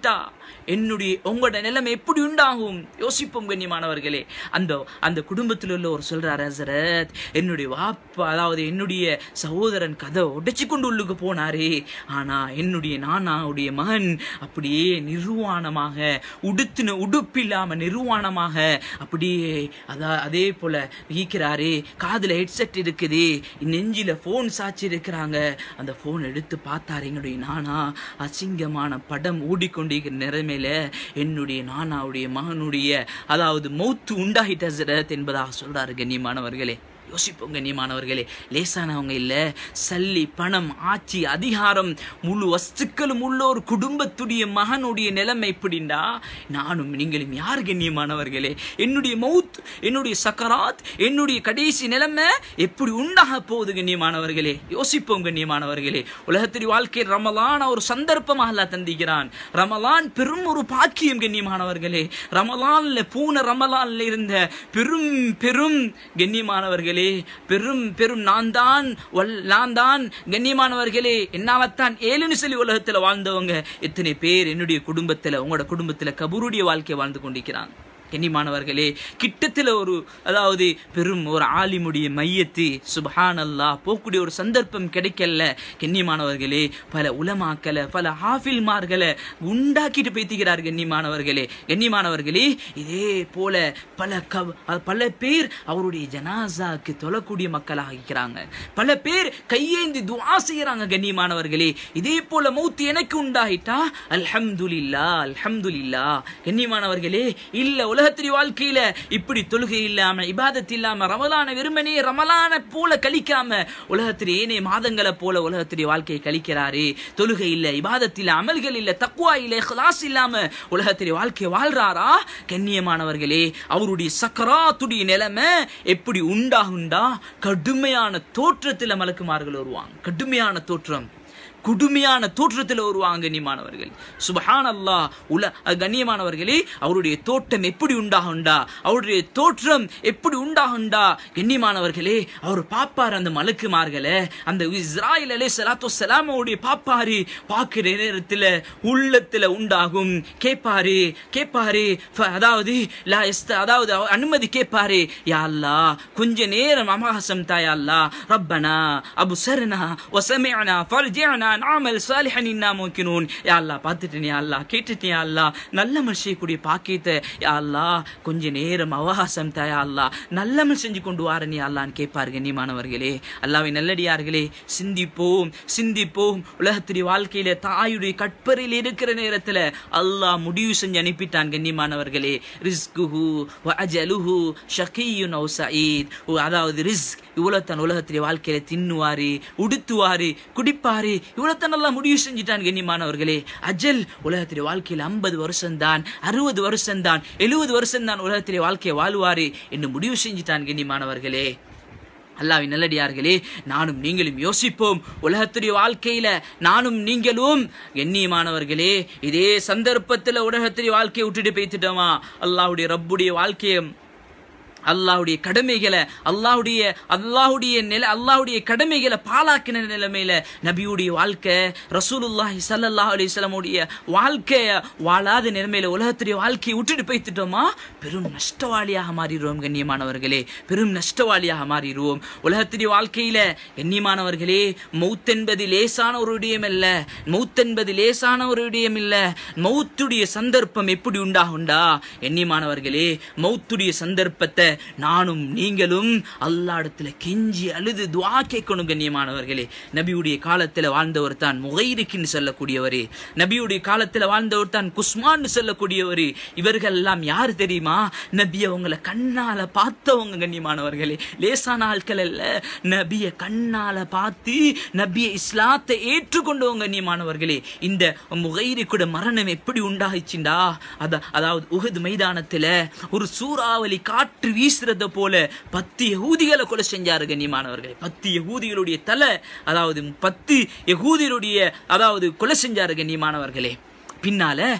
என்னுடைய உங்களோட நிலைமை எப்படி உண்டாகும் யோசிப்போம் கண்ணியமானவர்களே அந்த அந்த குடும்பத்தில் உள்ள ஒரு சொல்றார் ஹசரத் என்னுடைய வாப்பா அதாவது என்னுடைய சகோதரன் கதை உடைச்சு கொண்டு உள்ளுக்கு போனாரே ஆனா என்னுடைய நானாவுடைய மகன் அப்படியே நிர்வாணமாக உடுத்தின உடுப்பில்லாம நிர்வாணமாக அப்படியே அதா அதே போல ஈக்கிறாரே காதுல ஹெட்செட் இருக்குது நெஞ்சில போன் சாட்சி இருக்கிறாங்க அந்த போன் எடுத்து பார்த்தாரு என்னுடைய நானா அசிங்கமான படம் ஓடிக்கொண்டிருக்கிற நிலைமையில என்னுடைய நானாவுடைய மகனுடைய அதாவது மௌத்து உண்டாகிட்ட ஹசரத் என்பதாக சொல்றாரு கண்ணியமானவர்களே யோசிப்போம் கண்ணியமானவர்களே லேசானவங்க இல்ல சல்லி பணம் ஆட்சி அதிகாரம் முழு வஸ்துக்களும் உள்ள ஒரு குடும்பத்துடைய மகனுடைய நிலைமை எப்படின்னா நானும் நீங்களும் யார் கண்ணியமானவர்களே என்னுடைய மவுத் என்னுடைய சக்கராத் என்னுடைய கடைசி நிலைமை எப்படி உண்டாக போகுது கண்ணியமானவர்களே யோசிப்போம் கண்ணியமானவர்களே உலகத்தின் வாழ்க்கை ரமலான ஒரு சந்தர்ப்பமாக அல்லாஹ் தந்திக்கிறான் ரமலான் பெரும் ஒரு பாக்கியம் கண்ணியமானவர்களே ரமலான்ல பூன ரமலான்ல இருந்த பெரும் பெரும் கண்ணியமானவர்களே பெரும் பெரும் நான் தான் வல் நான் தான் கண்ணியமானவர்களே என்னாலத்தான் ஏழுன்னு சொல்லி உலகத்துல வாழ்ந்தவங்க எத்தனை பேர் என்னுடைய குடும்பத்துல உங்களோட குடும்பத்துல கபூருடைய வாழ்க்கை வாழ்ந்து கொண்டிருக்கிறாங்க கண்ணியமானவர்களே கிட்டத்தில் ஒரு அதாவது பெரும் ஒரு ஆலிமுடைய மையத்து சுபஹான் அல்லாஹ் போகக்கூடிய ஒரு சந்தர்ப்பம் கிடைக்கல கண்ணியமானவர்களே பல உலமாக்களை பல ஹாஃபில்மார்களை உண்டாக்கிட்டு பேத்திக்கிறார் கண்ணியமானவர்களே கண்ணியமானவர்களே இதே போல பல கவ் பல பேர் அவருடைய ஜனாசாக்கு தொழக்கூடிய மக்களாக இருக்கிறாங்க பல பேர் கையேந்தி துவா செய்யறாங்க கண்ணியமானவர்களே இதே போல மௌத்து எனக்கு உண்டாயிட்டா அல்ஹம்துலில்லா அல்ஹம்துலில்லா கண்ணியமானவர்களே இல்ல உலகத்திரி வாழ்க்கையில இப்படி தொழுகை இல்லாம இபாதத் இல்லாம ரமலான வெறுமனே ரமலான போல கழிக்காம உலகத்திரி ஏனைய மாதங்களை போல உலகத்திரி வாழ்க்கையை கழிக்கிறாரே தொழுகை இல்ல இபாதத் இல்ல அமல்கள் இல்ல தக்குவா இல்ல இஹ்லாஸ் இல்லாம உலகத்திரி வாழ்க்கை வாழ்றாரா கண்ணியமானவர்களே அவருடைய சக்கராத்துடைய நிலைமை எப்படி உண்டாகுண்டா கடுமையான தோற்றத்துல மலக்குமார்கள் வருவாங்க கடுமையான தோற்றம் குடுமையான தோற்றத்தில் வருவாங்க கண்ணியமானவர்கள் சுபஹான் அல்லாஹ் உல கண்ணியமானவர்களே அவருடைய தோட்டம் எப்படி உண்டாகுண்டா அவருடைய தோற்றம் எப்படி உண்டாகுண்டா கண்ணியமானவர்களே அவர் பாப்பார் அந்த மலக்குமார்களை அந்த இஸ்ராயில் அலே சலாத்து சலாமோடைய பாப்பாரு பார்க்கிற நேரத்தில் உள்ளத்துல உண்டாகும் கேட்பாரு கேட்பாரு ஃப- அதாவது லா எஸ்த அதாவது அவ- அனுமதி கேட்பாரு யா அல்லாஹ் கொஞ்ச நேரம் அமாசம் தாயா அல்லாஹ் ரப்பனா அபு சரணா வசமிஅனா ஃபர்ஜிஅனா நஅமல் சாலிஹன் இன்னா முக்கினூன் யா அல்லாஹ் பார்த்துட்டேன் யா அல்லாஹ் கேட்டுட்டேன் யா அல்லாஹ் நல்லமல் செய்யக்கூடிய பாக்கியத்தை யா அல்லாஹ் கொஞ்ச நேரம் அவகாசம் தாயா அல்லாஹ் நல்லமல் செஞ்சு கொண்டு வாரன் யா அல்லாஹ்னு கேட்பார் கண்ணியமானவர்களே அல்லாஹ்வின் நல்லடியார்களே சிந்திப்போம் சிந்திப்போம் உலகத்துடைய வாழ்க்கையில தாயுடைய கட்பறையில் இருக்கிற நேரத்துல அல்லாஹ் முடிவு செஞ்சு அனுப்பிட்டான் கண்ணியமானவர்களே ரிஸ்குஹு வ அஜலுஹு ஷகியுன் அவு சயீத் ஓ, அதாவது ரிஸ்க் இவ்வளோத்தான் உலகத்துடைய வாழ்க்கையில தின்னுவாரு உடுத்துவாரு குடிப்பாரு இவ்வளோத்தான் நல்லா முடிவு செஞ்சுட்டான் கண்ணியமானவர்களே அஜல் உலகத்துடைய வாழ்க்கையில் ஐம்பது வருஷம்தான் அறுபது வருஷம்தான் எழுபது வருஷம்தான் உலகத்துடைய வாழ்க்கையை வாழ்வாரு என்று முடிவு செஞ்சுட்டான் கண்ணியமானவர்களே அல்லாவின் நல்லடியார்களே நானும் நீங்களும் யோசிப்போம் உலகத்துடைய வாழ்க்கையில நானும் நீங்களும் எண்ணியமானவர்களே இதே சந்தர்ப்பத்தில் உலகத்துடைய வாழ்க்கையை விட்டுட்டு பேத்துட்டோமா அல்லாஹ்வுடைய ரப்புடைய வாழ்க்கையை அல்லாஹ்வுடைய கடமைகளை அல்லாஹ்வுடைய அல்லாஹ்வுடைய நில அல்லாஹ்வுடைய கடமைகளை பாழாக்கின நிலைமையில நபியுடைய வாழ்க்கை ரசூலுல்லாஹி ஸல்லல்லாஹு அலைஹி வஸல்லமுடைய வாழ்க்கைய வாழாத நிலைமையில உலகத்துடைய வாழ்க்கையை விட்டுட்டு போய்த்துட்டோமா பெரும் நஷ்டவாளியாக மாறிடுவோம் கண்ணியமானவர்களே பெரும் நஷ்டவாளியாக மாறிடுவோம் உலகத்துடைய வாழ்க்கையில கண்ணியமானவர்களே மௌத்தென்பது லேசான ஒரு விடயம் அல்ல மௌத்தென்பது லேசான ஒரு விடயம் இல்ல மௌத்துடைய சந்தர்ப்பம் எப்படி உண்டாகுண்டா எண்ணியமானவர்களே மௌத்துடைய சந்தர்ப்பத்தை நானும் நீங்களும் அல்லாடத்துல கெஞ்சி அழுது துவா கேட்கணும் கண்ணியமானவர்களே நபியுடைய காலத்துல வாழ்ந்தவர் தான் முகைருக்குன்னு சொல்லக்கூடியவரே நபியுடைய காலத்துல வாழ்ந்தவர் தான் குஸ்மான்னு சொல்லக்கூடியவர் இவர்கள் எல்லாம் யார் தெரியுமா நபி அவங்கள கண்ணால பார்த்தவங்க கண்ணியமானவர்களே லேசான ஆட்கள் அல்ல நபிய கண்ணால பார்த்து நபிய இஸ்லாத்தை ஏற்றுக்கொண்டவங்க கண்ணியமானவர்களே இந்த முகைரிக்குட மரணம் எப்படி உண்டாகிச்சுண்டா அத அதாவது உகது மைதானத்துல ஒரு சூறாவளி காற்று வீசுறத போல பத்து யகூதிகளை கொலை செஞ்சாரு கண்ணியமானவர்களே பத்து யகூதிகளுடைய தலை அதாவது பத்து யகூதிகளுடைய அதாவது கொலை செஞ்சாரு கண்ணியமானவர்களே பின்னால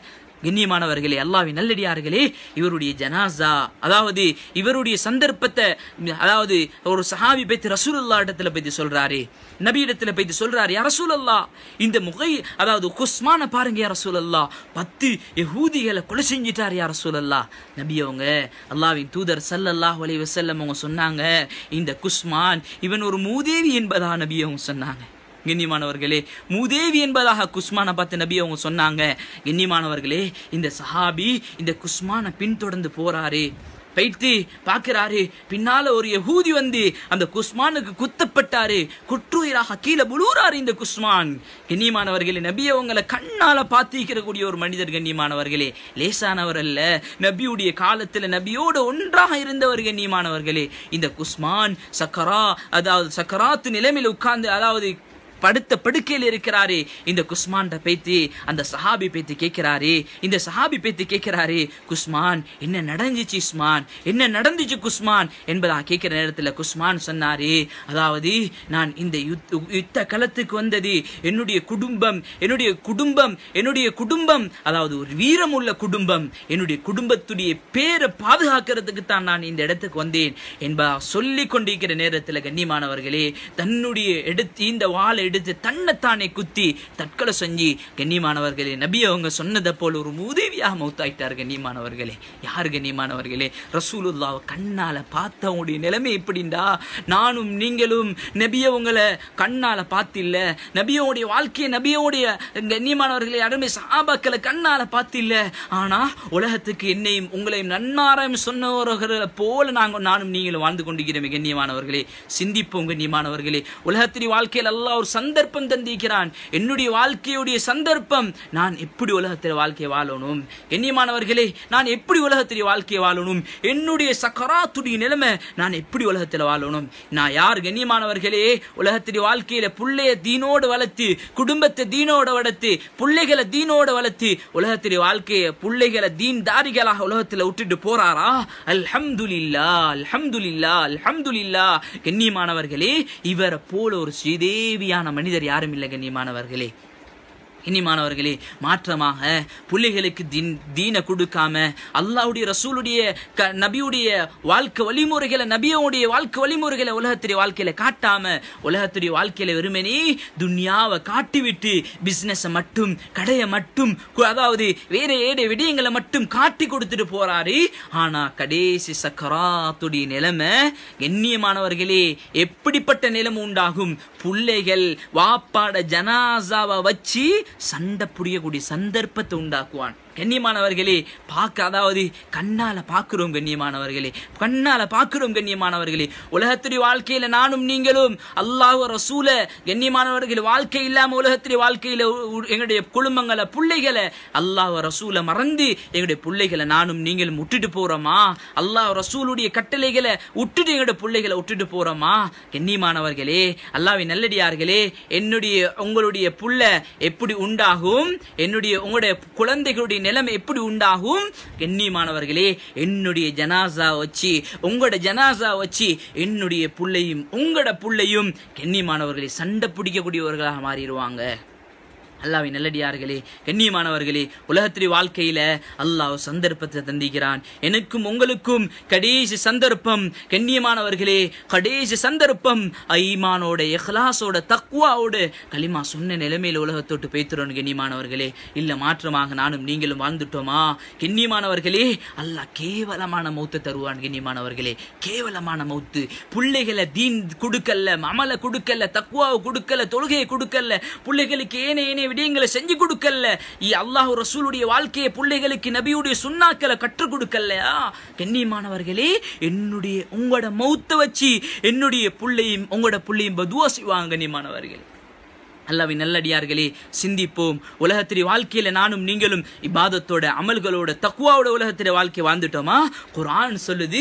கண்ணியமானவர்களே அல்லாஹ்வின் நல்லடியார்களே இவருடைய ஜனாசா அதாவது இவருடைய சந்தர்ப்பத்தை அதாவது ஒரு சஹாபி பத்தி ரசூலுல்லா இடத்துல பத்தி சொல்றாரு நபி இடத்துல பத்தி சொல்றாரு யா ரசூலல்லா இந்த முகை அதாவது குஸ்மான பாருங்க யா ரசூலல்லா பத்து யஹூதிகளை கொலை செஞ்சிட்டார் யா ரசூலல்லா நபி அவங்க அல்லாஹ்வின் தூதர் ஸல்லல்லாஹு அலைஹி வஸல்லம் அவங்க சொன்னாங்க இந்த குஸ்மான் இவன் ஒரு மூதேவி என்பதா நபி அவங்க சொன்னாங்க கண்ணியமானவர்களே மூதேவி என்பதாக குஸ்மானை பார்த்து நபி அவங்க சொன்னாங்க கண்ணியமானவர்களே இந்த சஹாபி இந்த குஸ்மான பின்தொடர்ந்து போறாரு போயிட்டு பார்க்கிறாரு பின்னால ஒரு யஹூதி வந்து அந்த குஸ்மானுக்கு குத்தப்பட்டாரு குற்றுயிராக கீழே புழுறாரு இந்த குஸ்மான் கண்ணியமானவர்களே நபி அவங்களை கண்ணால பார்த்திருக்கக்கூடிய ஒரு மனிதர் கண்ணியமானவர்களே லேசானவர் அல்ல நபியுடைய காலத்துல நபியோடு ஒன்றாக இருந்தவர் கண்ணியமானவர்களே இந்த குஸ்மான் சக்கரா அதாவது சக்கராத்து நிலைமையில் உட்கார்ந்து அதாவது படுத்த படுக்கையில் இருக்கிறாரு இந்த குஸ்மான்ட பேத்தி அந்த சஹாபி பேத்தி கேட்கிறாரு இந்த சஹாபி பேத்தி கேட்கிறாரு குஸ்மான் என்ன நடந்துச்சு உஸ்மான் என்ன நடந்துச்சு குஸ்மான் என்பதா கேட்கிற நேரத்துல குஸ்மான் சொன்னாரு அதாவது நான் இந்த யுத்த யுத்த களத்துக்கு வந்தது என்னுடைய குடும்பம் என்னுடைய குடும்பம் என்னுடைய குடும்பம் அதாவது ஒரு வீரம் உள்ள குடும்பம் என்னுடைய குடும்பத்துடைய பேரை பாதுகாக்கிறதுக்கு தான் நான் இந்த இடத்துக்கு வந்தேன் என்பதா சொல்லி கொண்டிருக்கிற நேரத்துல கண்ணியமானவர்களே தன்னுடைய எடுத்து இந்த வாளை எடுத்து தன்னைத்தானே குத்தி தற்கொலை செஞ்சு கண்ணியமானவர்களே நபி அவங்க சொன்னதை போல ஒரு மூதேவியாக மௌத்தாயிட்டார் கண்ணியமானவர்களே யார் கண்ணியமானவர்களே ரசூலுல்லாவை கண்ணால பார்த்தவங்களுடைய நிலைமை எப்படிண்டா நானும் நீங்களும் நபியவங்களை கண்ணால பார்த்தில்ல நபியோடைய வாழ்க்கையை நபியோடைய கண்ணியமானவர்களே அருமை சாபாக்களை கண்ணால பார்த்தில்ல ஆனா உலகத்துக்கு என்னையும் உங்களையும் நன்னாரம் சொன்னவர்களை போல நாங்கள் நானும் நீங்களும் வாழ்ந்து கொண்டிருக்கிறோம் கண்ணியமானவர்களே சிந்திப்போம் கண்ணியமானவர்களே உலகத்தின் வாழ்க்கையில் அல்லாஹ் ஒரு சந்தர்ப்பம் தந்திருக்கிறான் என்னுடைய வாழ்க்கையுடைய சந்தர்ப்பம் நான் எப்படி உலகத்தில் வாழ்க்கை வாழணும் கண்ணியமானவர்களே நான் எப்படி உலகத்தில் வாழ்க்கை வாழணும் என்னுடைய சக்கராத்துடைய நிலைமை நான் எப்படி உலகத்தில் வாழணும் நான் யார் கண்ணியமானவர்களே உலகத்தில் வாழ்க்கையில புள்ளைய தீனோடு வளர்த்து குடும்பத்தை தீனோட வளர்த்து பிள்ளைகளை தீனோட வளர்த்து உலகத்தில் வாழ்க்கையை பிள்ளைகளை தீன் தாரிகளாக உலகத்தில் விட்டுட்டு போறாரா அல்ஹம்துலில்லா அல்ஹம்துலில்லா அல்ஹம்துலில்லா கண்ணியமானவர்களே இவரை போல ஒரு ஸ்ரீதேவியான மனிதர் யாரும் இல்லை கண்ணியமானவர்களே இனிமானவர்களே மாற்றமாக பிள்ளைகளுக்கு தீன் தீனை கொடுக்காம அல்லாஹ்வுடைய ரசூலுடைய க நபியுடைய வாழ்க்கை வழிமுறைகளை நபியோடைய வாழ்க்கை வழிமுறைகளை உலகத்துடைய வாழ்க்கையில காட்டாம உலகத்துடைய வாழ்க்கையில வெறுமனே துன்யாவை காட்டிவிட்டு பிசினஸை மட்டும் கடையை மட்டும் கு- அதாவது வேற ஏழு விடயங்களை மட்டும் காட்டி கொடுத்துட்டு போறாரு ஆனா கடைசி சக்கராத்துடைய நிலைமை கண்ணியமானவர்களே எப்படிப்பட்ட நிலைமை உண்டாகும் பிள்ளைகள் வாப்பாட ஜனாசாவை வச்சு சண்டை புரியக்கூடிய சந்தர்ப்பத்தை உண்டாக்குவான் கண்ணியமானவர்களே பார்க்க அதாவது கண்ணால பார்க்கிறோம் கண்ணியமானவர்களே கண்ணால பார்க்கிறோம் கண்ணியமானவர்களே உலகத்துடைய வாழ்க்கையில நானும் நீங்களும் அல்லாஹ் ரசூல கண்ணியமானவர்கள் வாழ்க்கை இல்லாம உலகத்துடைய வாழ்க்கையில உ- உ- எங்களுடைய குடும்பங்களை பிள்ளைகளை அல்லாஹ் ரசூலை மறந்து எங்களுடைய பிள்ளைகளை நானும் நீங்களும் விட்டுட்டு போறோமா அல்லாஹ் ரசூலுடைய கட்டளைகளை விட்டுட்டு எங்களுடைய பிள்ளைகளை விட்டுட்டு போறோமா கண்ணியமானவர்களே அல்லாஹ்வின் நல்லடியார்களே என்னுடைய உங்களுடைய புள்ள எப்படி உண்டாகும் என்னுடைய உங்களுடைய குழந்தைகளுடைய நிலைமை எப்படி உண்டாகும் கண்ணியமானவர்களே என்னுடைய ஜனாசா வச்சு உங்களோட ஜனாசா வச்சு என்னுடைய புள்ளையும் உங்களோட புள்ளையும் கண்ணியமானவர்களை சண்டை பிடிக்கக்கூடியவர்களாக மாறிடுவாங்க அல்லாஹ்வின் நல்லடியார்களே கண்ணியமானவர்களே உலகத்திலே வாழ்க்கையில அல்லாஹ் சந்தர்ப்பத்தை தந்திக்கிறான் எனக்கும் உங்களுக்கும் கடைசி சந்தர்ப்பம் கண்ணியமானவர்களே கடைசி சந்தர்ப்பம் ஐமானோட இஹ்லாஸோட தக்குவாவோட களிமா சொன்ன நிலைமையில உலகத்தோட்டு பேத்துறோம் கண்ணியமானவர்களே இல்ல மாற்றமாக நானும் நீங்களும் வாழ்ந்துட்டோமா கண்ணியமானவர்களே அல்லாஹ் கேவலமான மௌத்தை தருவான் கண்ணியமானவர்களே கேவலமான மௌத்து பிள்ளைகளை தீன் கொடுக்கல அமலை கொடுக்கல தக்குவாவை கொடுக்கல தொழுகையை கொடுக்கல பிள்ளைகளுக்கு ஏனே ஏனே விடயங்களை செஞ்சு கொடுக்கல இ அல்லாஹ் ரசூலுடைய வாழ்க்கையை பிள்ளைகளுக்கு நபியுடைய சுண்ணாக்களை கற்றுக் கொடுக்கலையா கண்ணியமானவர்களே என்னுடைய உங்களோட மௌத்தை வச்சு என்னுடைய புள்ளையும் உங்களோட புள்ளையும் பதுவா செய்வாங்க கண்ணியமானவர்களே அல்லாவின் நல்லடியார்களே சிந்திப்போம் உலகத்திலே வாழ்க்கையில நானும் நீங்களும் இபாதத்தோட அமல்களோட தக்குவாவோட உலகத்திலே வாழ்க்கை வாழ்ந்துட்டோமா குர்ஆன் சொல்லுது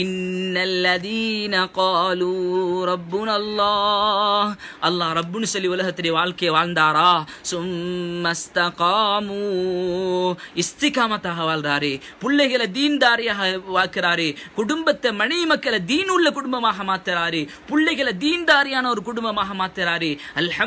இன்னல்லதீன காலு ரப்புன் அல்லாஹ் அல்லாஹ் ரப்புன்னு சொல்லி உலகத்திலே வாழ்க்கையை வாழ்ந்தாரா சும்மஸ்தகாமு இஸ்திகாமத்தாக வாழ்றாரு பிள்ளைகளை தீன்தாரியாக வாக்குறாரு குடும்பத்தை மனைவி மக்களை தீனுள்ள குடும்பமாக மாத்துறாரு பிள்ளைகளை தீன்தாரியான ஒரு குடும்பமாக மாத்துறாரு அல்ஹம்துலில்லாஹ்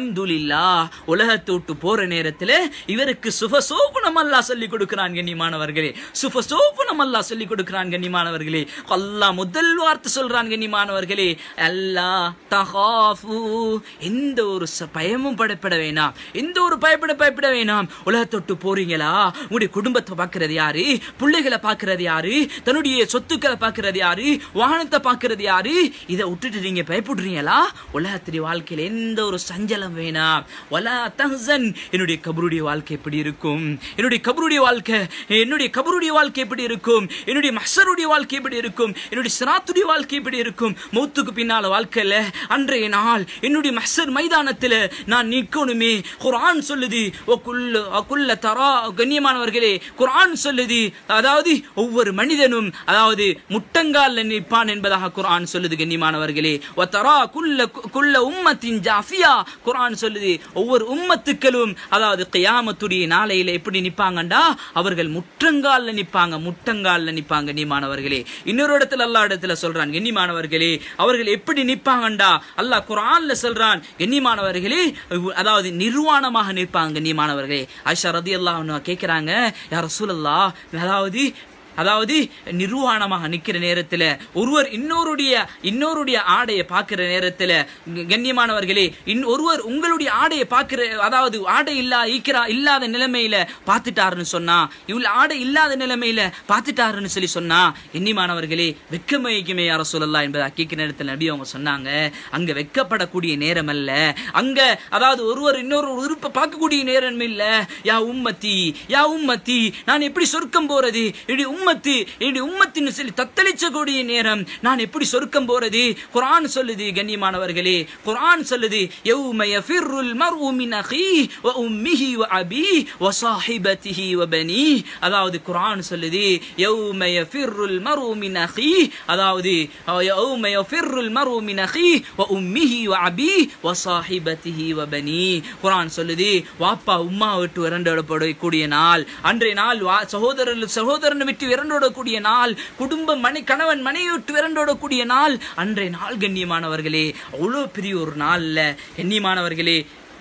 இல்லா உலகத்தை விட்டு போற நேரத்துல இவருக்கு சுபசோபனம் அல்லாஹ் சொல்லி கொடுக்கிறான் கண்ணியமானவர்களே சுபசோபனம் அல்லாஹ் சொல்லி கொடுக்கிறான் கண்ணியமானவர்களே அல்லாஹ் முதல் வார்த்தை சொல்றான் கண்ணியமானவர்களே அல்லாஹ் தகாஃபு எந்த ஒரு ச- பயமும் படப்பட வேணாம் எந்த ஒரு பயப்பட பயப்பட வேணாம் உலகத்தை விட்டு போறீங்களா உங்களுடைய குடும்பத்தை பார்க்கறது யாரு பிள்ளைகளை பார்க்கறது யாரு தன்னுடைய சொத்துக்களை பார்க்கறது யாரு வாகனத்தை பார்க்கறது யாரு இதை விட்டுட்டு நீங்க பயப்படுறீங்களா உலகத்துடைய வாழ்க்கையில எந்த ஒரு சஞ்சலம் வேணாம் வலா தஹ்சன் என்னுடைய கபருடைய வாழ்க்கை எப்படி இருக்கும் என்னுடைய கபருடைய வாழ்க்கை என்னுடைய கபருடைய வாழ்க்கை எப்படி இருக்கும் என்னுடைய மஹ்சருடைய வாழ்க்கை எப்படி இருக்கும் என்னுடைய சிராத்துடைய வாழ்க்கை எப்படி இருக்கும் மௌத்துக்கு பின்னால வாழ்க்கையில அன்றைய நாள் என்னுடைய மஹ்சர் மைதானத்துல நான் நிற்கணுமே குர்ஆன் சொல்லுது ஒக்குல்ல ஒக்குல்ல தரா கண்ணியமானவர்களே குர்ஆன் சொல்லுது அதாவது ஒவ்வொரு மனிதனும் அதாவது முட்டங்கால்ல நிற்பான் என்பதாக குர்ஆன் சொல்லுது கண்ணியமானவர்களே வத்தரா குல்ல குல்ல உம்மத்தின் ஜாஃபியா குர்ஆன் சொல்லுது ஒவ்வொரு உம்மத்துக்களும் அதாவது கியாமத்துடைய நாளையில எப்படி நிப்பாங்கண்டா அவர்கள் முற்றங்கால்ல நிப்பாங்க முட்டங்கால்ல நிப்பாங்க கண்ணியமானவர்களே இன்னொரு இடத்துல அல்லாஹ் இடத்துல சொல்றான் கண்ணியமானவர்களே அவர்கள் எப்படி நிப்பாங்கண்டா அல்லாஹ் குர்ஆன்ல சொல்றான் கண்ணியமானவர்களே அதாவது நிர்வாணமாக நிற்பாங்க கண்ணியமானவர்களே ஆயிஷா ரதியல்லாஹு அன்ஹா கேக்குறாங்க யா ரசூலல்லாஹ் அதாவது அதாவது நிர்வாணமாக நிக்கிற நேரத்துல ஒருவர் இன்னொருடைய இன்னொருடைய ஆடையை பார்க்கிற நேரத்துல க- கண்ணியமானவர்களே இன் ஒருவர் உங்களுடைய ஆடையை பார்க்கிற அதாவது ஆடை இல்லா ஈக்கிறா இல்லாத நிலைமையில பார்த்துட்டாருன்னு சொன்னா இவ்வளவு ஆடை இல்லாத நிலைமையில பார்த்துட்டாருன்னு சொல்லி சொன்னா கண்ணியமானவர்களே வெக்கமைக்குமே யார சொல்லலாம் என்பதை அக்கிக்கிற நேரத்தில் நபி அவங்க சொன்னாங்க அங்க வெக்கப்படக்கூடிய நேரம் அல்ல அங்க அதாவது ஒருவர் இன்னொரு உறுப்பை பார்க்கக்கூடிய நேரம் இல்ல யா உம்மத்தி யா உம்மத்தி நான் எப்படி சொர்க்கம் போறது என்னுடைய உம்மத்து என்னுடைய உம்மத்தின்னு சொல்லி தத்தளிச்சக்கூடிய நேரம் நான் எப்படி சொர்க்கம் போறது குர்ஆன் சொல்லுது கண்ணியமானவர்களே குர்ஆன் சொல்லுது யௌம யஃபிர்ருல் மர்உ மின் அஹீ வ உம்மிஹி வ அபீ வ ஸாஹிபதிஹி வ பனீ அதாவது குர்ஆன் சொல்லுது யௌம யஃபிர்ருல் மர்உ மின் அஹீ அதாவது யௌம யஃபிர்ருல் மர்உ மின் அஹீ வ உம்மிஹி வ அபீ வ ஸாஹிபதிஹி வ பனீ குர்ஆன் சொல்லுது வாப்பா உம்மா விட்டு விரண்டோடப்படக்கூடிய நாள் அன்றைய நாள் வா சகோதரர் சகோதரனை விட்டு விரண்டோடக்கூடிய நாள் குடும்பம் மனை கணவன் மனைவி விட்டு விரண்டோடக்கூடிய நாள் அன்றைய நாள் கண்ணியமானவர்களே அவ்வளோ பெரிய ஒரு நாள்ல கண்ணியமானவர்களே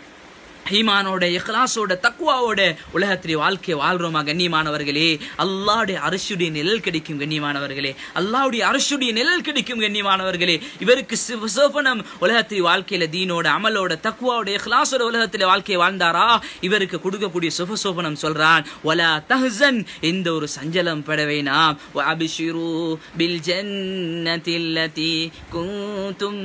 ஈமானோட இஹ்லாஸோட தக்குவாவோட உலகத்திலே வாழ்க்கையை வாழ்றோமா கண்ணியமானவர்களே அல்லாவுடைய அரசுடைய நிழல் கிடைக்கும் கண்ணியமானவர்களே அல்லாவுடைய அரசுடைய நிழல் கிடைக்கும் கண்ணியமானவர்களே இவருக்கு சிவசோபனம் உலகத்திலே வாழ்க்கையில தீனோட அமலோட தக்குவாவோட இஹ்லாஸோட உலகத்திலே வாழ்க்கையை வாழ்ந்தாரா இவருக்கு கொடுக்கக்கூடிய சுபசோபனம் சொல்றான் வலா தஹ்சன் எந்த ஒரு சஞ்சலம் பட வேணாம் அபிஷிரு பில் ஜன்னதில்லதி குந்தும்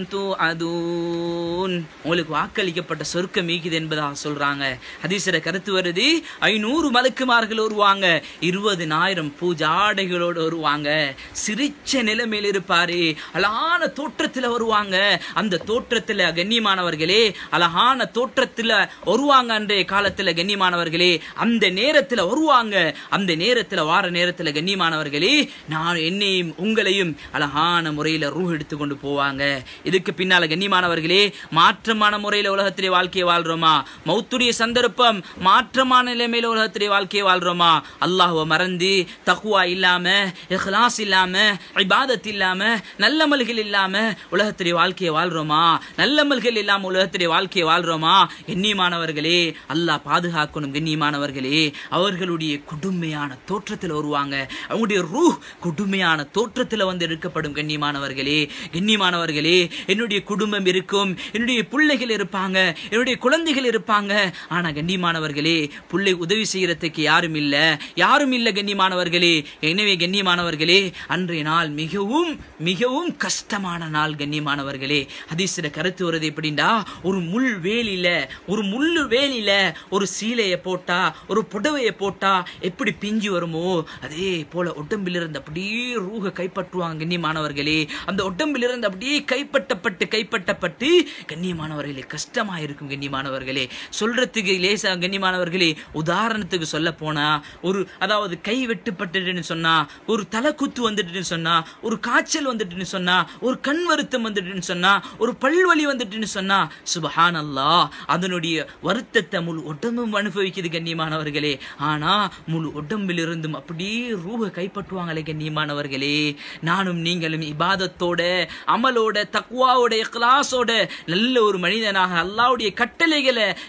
துஅதூன் உங்களுக்கு வாக்களிக்கப்பட்ட சொர்க்கம் மீக்குது என்பதாக சொல்றாங்க ஹதீஸ்ல கருத்து வருது ஐநூறு மலக்குமார்கள் வருவாங்க இருபதினாயிரம் பூஜாடைகளோடு வருவாங்க சிரிச்ச நிலைமையில் இருப்பாரு அழகான தோற்றத்துல வருவாங்க அந்த தோற்றத்துல கண்ணியமானவர்களே அழகான தோற்றத்துல வருவாங்க அன்றைய காலத்துல கண்ணியமானவர்களே அந்த நேரத்துல வருவாங்க அந்த நேரத்துல வார நேரத்துல கண்ணியமானவர்களே நான் என்னையும் உங்களையும் அழகான முறையில ரூ எடுத்து கொண்டு போவாங்க இதுக்கு பின்னால கண்ணியமானவர்களே மாற்றமான முறையில உலகத்திலே வாழ்க்கையை வாழ்றோமா மௌத்துடைய சந்தர்ப்பம் மாற்றமான நிலைமையில உலகத்திலே வாழ்க்கையை வாழ்றோமா அல்லாஹ்வை மறந்து தக்குவா இல்லாம இஹ்லாஸ் இல்லாம இபாதத் இல்லாம நல்லமல்கள் இல்லாம உலகத்திலே வாழ்க்கையை வாழ்றோமா நல்லமல்கள் இல்லாம உலகத்திலே வாழ்க்கையை வாழ்றோமா கண்ணியமானவர்களே அல்லாஹ் பாதுகாக்கணும் கண்ணியமானவர்களே அவர்களுடைய கொடுமையான தோற்றத்தில் வருவாங்க அவங்களுடைய ரூ கொடுமையான தோற்றத்தில் வந்து எடுக்கப்படும் கண்ணியமானவர்களே கண்ணியமானவர்களே என்னுடைய குடும்பம் இருக்கும் என்னுடைய பிள்ளைகள் இருப்பாங்க என்னுடைய குழந்தைகள் இருப்பாங்க ஆனா கண்ணியமானவர்களே பிள்ளை உதவி செய்யறதுக்கு யாரும் இல்ல யாரும் இல்ல கண்ணியமானவர்களே எனவே கண்ணியமானவர்களே அன்றைய நாள் மிகவும் மிகவும் கஷ்டமான நாள் கண்ணியமானவர்களே ஹதீஸ்ல கருத்து வருது எப்படின்னா ஒரு முள் வேலியில ஒரு முள்ளு வேலியில ஒரு சீலையை போட்டா ஒரு புடவையை போட்டா எப்படி பிஞ்சு வருமோ அதே போல உடம்பிலிருந்து அப்படியே ரூக கைப்பற்றுவாங்க கண்ணியமானவர்களே அந்த உடம்பிலிருந்து அப்படியே கைப்பற்றப்பட்டு கைப்பற்றப்பட்டு கண்ணியமானவர்களே கஷ்டமா இருக்கும் கண்ணியமானவர்களே சொல்றதுக்கு லேசா கண்ணியமானவர்களே உதாரணத்துக்கு சொல்ல போனா ஒரு அதாவது கை வெட்டுப்பட்டுன்னு சொன்னா ஒரு தலை குத்து வந்துட்டுன்னு சொன்னா ஒரு காய்ச்சல் வந்துட்டுன்னு சொன்னா ஒரு கண் வருத்தம் வந்துட்டுன்னு சொன்னா ஒரு பல்வலி வந்துட்டுன்னு சொன்னா சுபஹான் அல்லாஹ் அதனுடைய வருத்தத்தை முழு உடம்பும் அனுபவிக்குது கண்ணியமானவர்களே ஆனா முழு உடம்பிலிருந்தும் அப்படியே ரூஹ கைப்பற்றுவாங்களே கண்ணியமானவர்களே நானும் நீங்களும் இபாதத்தோட அமலோட தக்வாவோட இக்லாஸோட நல்ல ஒரு மனிதனாக அல்லாவுடைய கட்டளைகளை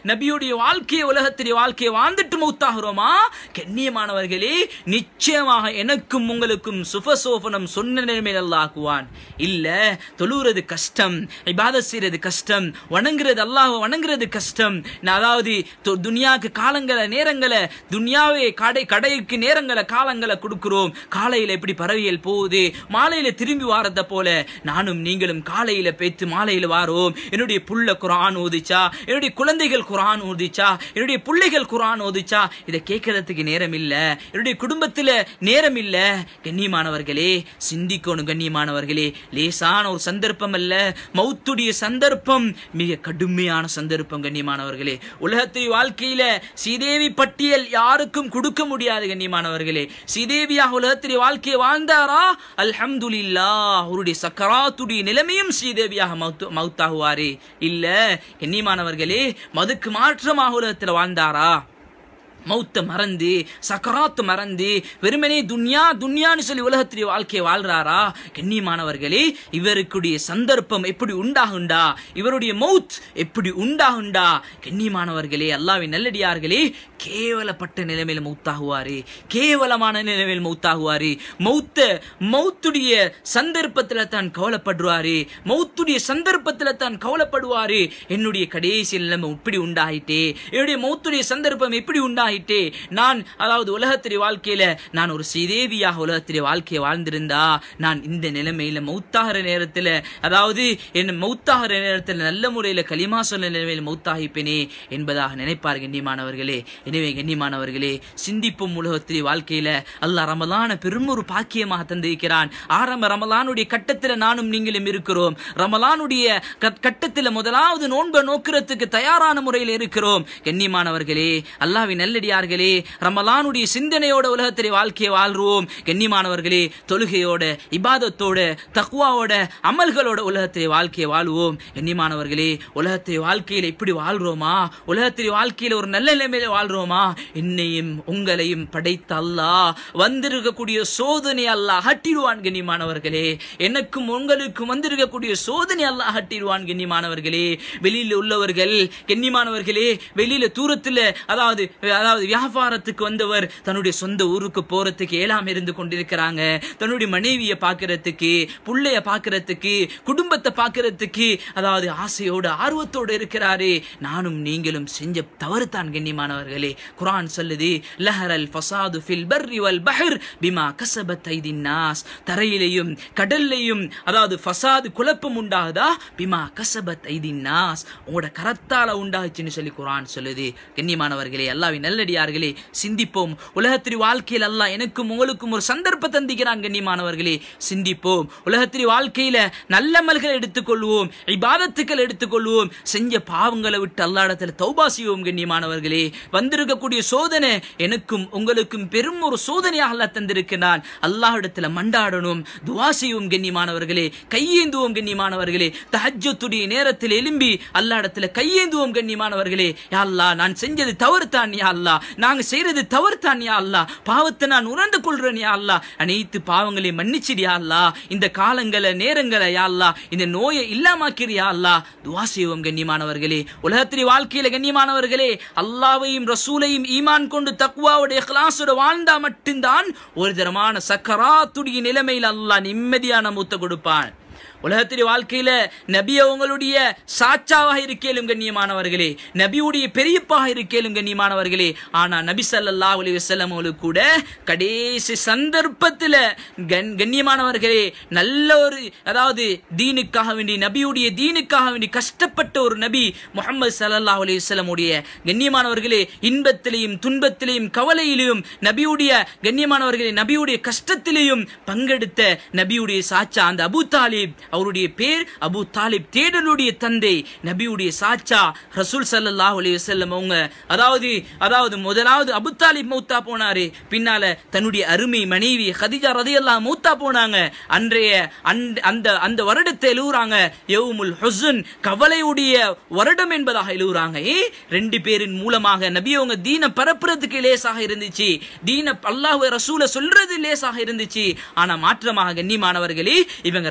நபியுடைய வாழ்க்கையை உலகத்துடைய வாழ்க்கையை வாழ்ந்துட்டு மௌத்தாகிறோமா கண்ணியமானவர்களே நிச்சயமாக எனக்கும் உங்களுக்கும் சுபசோபனம் சொன்ன நிலைமையில் அல்லாக்குவான் இல்ல தொழுகிறது கஷ்டம் இபாதத் செய்யறது கஷ்டம் வணங்குறது அல்லாஹ் வணங்குறது கஷ்டம் நான் அதாவது தொ- துனியாக்கு காலங்களை நேரங்களை துனியாவே கடை கடைக்கு நேரங்களை காலங்களை கொடுக்கிறோம் காலையில எப்படி பறவைகள் போகுது மாலையில திரும்பி வாரத போல நானும் நீங்களும் காலையில பேத்து மாலையில வாரோம் என்னுடைய புள்ள குரான் ஓதிச்சா என்னுடைய குழந்தைகள் குரான் ஓதிச்சா என்னுடைய பிள்ளைகள் குரான் ஓதிச்சா இதை கேட்கறதுக்கு நேரம் இல்ல என்னுடைய குடும்பத்துல நேரம் இல்ல கண்ணியமானவர்களே சிந்திக்கணும் கண்ணியமானவர்களே லேசான ஒரு சந்தர்ப்பம் அல்ல மௌத்துடைய சந்தர்ப்பம் மிக கடுமையான சந்தர்ப்பம் கண்ணியமானவர்களே உலகத்தை வாழ்க்கையில ஸ்ரீதேவி பட்டியல் யாருக்கும் கொடுக்க முடியாது கண்ணியமானவர்களே ஸ்ரீதேவியாக உலகத்திலே வாழ்க்கையை வாழ்ந்தாரா அல்ஹம்துலில்லாஹ் அவருடைய சக்கராத்துடைய நிலைமையும் ஸ்ரீதேவியாக மௌத்து மௌத்தாகுவாரே இல்ல கண்ணியமானவர்களே மதுக்கு மாற்றமாக உலகத்தில் வாழ்ந்தாரா மௌத்த மறந்து சக்கராத்து மறந்து வெறுமனே துன்யா துன்யான்னு சொல்லி உலகத்திலே வாழ்க்கையை வாழ்றாரா கண்ணியமானவர்களே இவருக்குடைய சந்தர்ப்பம் எப்படி உண்டாகுண்டா இவருடைய மௌத் எப்படி உண்டாகுண்டா கண்ணியமானவர்களே அல்லாவின் நல்லடியார்களே கேவலப்பட்ட நிலைமையில மௌத்தாகுவாரு கேவலமான நிலைமையில் மௌத்தாகுவாரு மௌத்த மௌத்துடைய சந்தர்ப்பத்துல தான் கவலைப்படுவாரு மௌத்துடைய சந்தர்ப்பத்துல தான் கவலைப்படுவாரு என்னுடைய கடைசி நிலைமை இப்படி உண்டாயிட்டே என்னுடைய மௌத்துடைய சந்தர்ப்பம் எப்படி உண்டாயிட்டே நான் அதாவது உலகத்திலே வாழ்க்கையில நான் ஒரு ஸ்ரீதேவியாக உலகத்திலே வாழ்க்கையை வாழ்ந்திருந்தா நான் இந்த நிலைமையில மௌத்தாகிற நேரத்துல அதாவது என் மௌத்தாகிற நேரத்தில் நல்ல முறையில களிமா சொல்ல நிலைமையில் மௌத்தாகிப்பேனே என்பதாக நினைப்பார் கண்ணியமானவர்களே எனவே கண்ணியமானவர்களே சிந்திப்பும் உலகத்திலே வாழ்க்கையில அல்லாஹ் ரமலான பெரும் ஒரு பாக்கியமாக தந்திருக்கிறான் ஆரம்ப ரமலானுடைய கட்டத்துல நானும் நீங்களும் இருக்கிறோம் ரமலானுடைய கட்- கட்டத்துல முதலாவது நோன்பை நோக்கிறதுக்கு தயாரான முறையில் இருக்கிறோம் கண்ணியமானவர்களே அல்லாவின் நல்லடியார்களே ரமலானுடைய சிந்தனையோட உலகத்திலே வாழ்க்கையை வாழ்வோம் கண்ணியமானவர்களே தொழுகையோட இபாதத்தோட தக்குவாவோட அமல்களோட உலகத்திலே வாழ்க்கையை வாழ்வோம் கண்ணியமானவர்களே உலகத்தை வாழ்க்கையில இப்படி வாழ்றோமா உலகத்திலே வாழ்க்கையில ஒரு நல்ல நிலைமையில வாழ்றோமா என்னையும் உங்களையும் படைத்த அல்லாஹ் வந்திருக்கக்கூடிய சோதனை அல்லாஹ் அகற்றிடுவான் கண்ணியமானவர்களே எனக்கும் உங்களுக்கும் வந்திருக்கக்கூடிய சோதனை அல்லாஹ் அகற்றிடுவான் கண்ணியமானவர்களே வெளியில உள்ளவர்கள் கண்ணியமானவர்களே வெளியில தூரத்துல அதாவது அதாவது வியாபாரத்துக்கு வந்தவர் தன்னுடைய சொந்த ஊருக்கு போறதுக்கு ஏலாம் இருந்து கொண்டிருக்கிறாங்க தன்னுடைய மனைவியை பார்க்கறதுக்கு புள்ளைய பார்க்கறதுக்கு குடும்பத்தை பார்க்கறதுக்கு அதாவது ஆசையோட ஆர்வத்தோட இருக்கிறாரு நானும் நீங்களும் செஞ்ச தவறு தான் கண்ணியமானவர்களே குர்ஆன் சொல்லுது லஹரல் ஃபசாது ஃபில் பர்ரி வல் பஹர் பிமா கஸபத் ஐதின் நாஸ் தரையிலையும் கடல்லையும் அதாவது ஃபசாது குழப்பம் உண்டாகுதா பிமா கஸபத் ஐதின் நாஸ் உங்களோட கரத்தால உண்டாச்சுன்னு சொல்லி குர்ஆன் சொல்லுது கண்ணியமானவர்களே அல்லாஹ்வின் நல்லடியார்களே சிந்திப்போம் உலகத்திரி வாழ்க்கையில் அல்லாஹ் எனக்கும் உங்களுக்கும் ஒரு சந்தர்ப்பம் தந்திக்கிறான் கண்ணியமானவர்களே சிந்திப்போம் உலகத்திரி வாழ்க்கையில நல்ல மல்களை எடுத்துக்கொள்வோம் இபாதத்துக்கள் எடுத்துக்கொள்வோம் செஞ்ச பாவங்களை விட்டு அல்லாடத்துல தௌபா செய்வோம் கண்ணியமானவர்களே வந்திருக்கக்கூடிய சோதனை எனக்கும் உங்களுக்கும் பெரும் ஒரு சோதனையாக அல்லாஹ் தந்திருக்கிறான் அல்லாஹ்விடத்துல மண்டாடணும் துவா செய்வோம் கண்ணியமானவர்களே கையேந்துவோம் கண்ணியமானவர்களே தஹஜ்ஜத்துடைய நேரத்தில் எழும்பி அல்லாஹ்விடத்துல கையேந்துவோம் கண்ணியமானவர்களே யா அல்லாஹ் நான் செஞ்சது தவறு தான் யா அல்லாஹ் நாங்க செய்யறது தவறு தான் யா அல்லாஹ் பாவத்தை நான் உணர்ந்து கொள்றேன் யா அல்லாஹ் அனைத்து பாவங்களையும் மன்னிச்சிடு யா அல்லாஹ் இந்த காலங்களை நேரங்களை யா அல்லாஹ் இந்த நோயை இல்லாமாக்கிறியா யா அல்லாஹ் துவா செய்வோம் கண்ணியமானவர்களே உலகத்திலே வாழ்க்கையில கண்ணியமானவர்களே அல்லாவையும் ரசூலையும் ஈமான் கொண்டு தக்குவாவோட இஹ்லாஸோட வாழ்ந்தா மட்டும்தான் ஒரு தரமான சக்கராத்துடைய நிலைமையில் அல்லாஹ் நிம்மதியான மூத்த கொடுப்பான் உலகத்திலே வாழ்க்கையில நபி அவங்களுடைய சாச்சாவாக இருக்கேலும் கண்ணியமானவர்களே நபியுடைய பெரியப்பாக இருக்கேலும் கண்ணியமானவர்களே ஆனா நபி ஸல்லல்லாஹு அலைஹி வஸல்லம் அவங்களுக்கு கூட கடைசி சந்தர்ப்பத்துல கண்- கண்ணியமானவர்களே நல்ல ஒரு அதாவது தீனுக்காக வேண்டி நபியுடைய தீனுக்காக வேண்டி கஷ்டப்பட்ட ஒரு நபி முகமது ஸல்லல்லாஹு அலைஹி வஸல்லம் உடைய கண்ணியமானவர்களே இன்பத்திலையும் துன்பத்திலையும் கவலையிலையும் நபியுடைய கண்ணியமானவர்களே நபியுடைய கஷ்டத்திலையும் பங்கெடுத்த நபியுடைய சாச்சா அந்த அபூ தாலிப் அவருடைய பேர் அபூ தாலிப் தேடலுடைய தந்தை நபியுடைய சாச்சா ரசூல் ஸல்லல்லாஹு அலைஹி வஸல்லம் அவங்க அதாவது அதாவது முதலாவது அபூ தாலிப் மௌத்தா போனாரு பின்னால தன்னுடைய அருமை மனைவி ஹதிஜா ரதியல்லாஹு மௌத்தா போனாங்க அன்றைய அந்த- அந்த அந்த வருடத்தை எழுவுறாங்க யௌமுல் ஹுஸ்ன் கவலையுடைய வருடம் என்பதாக எழுவுறாங்க ஏ ரெண்டு பேரின் மூலமாக நபி அவங்க தீன பரப்புறதுக்கு லேசாக இருந்துச்சு தீன அல்லாஹ் ரசூல சொல்றது லேசாக இருந்துச்சு ஆனா மாற்றமாக கண்ணியமானவர்களே இவங்க ரெண்டு பேரும்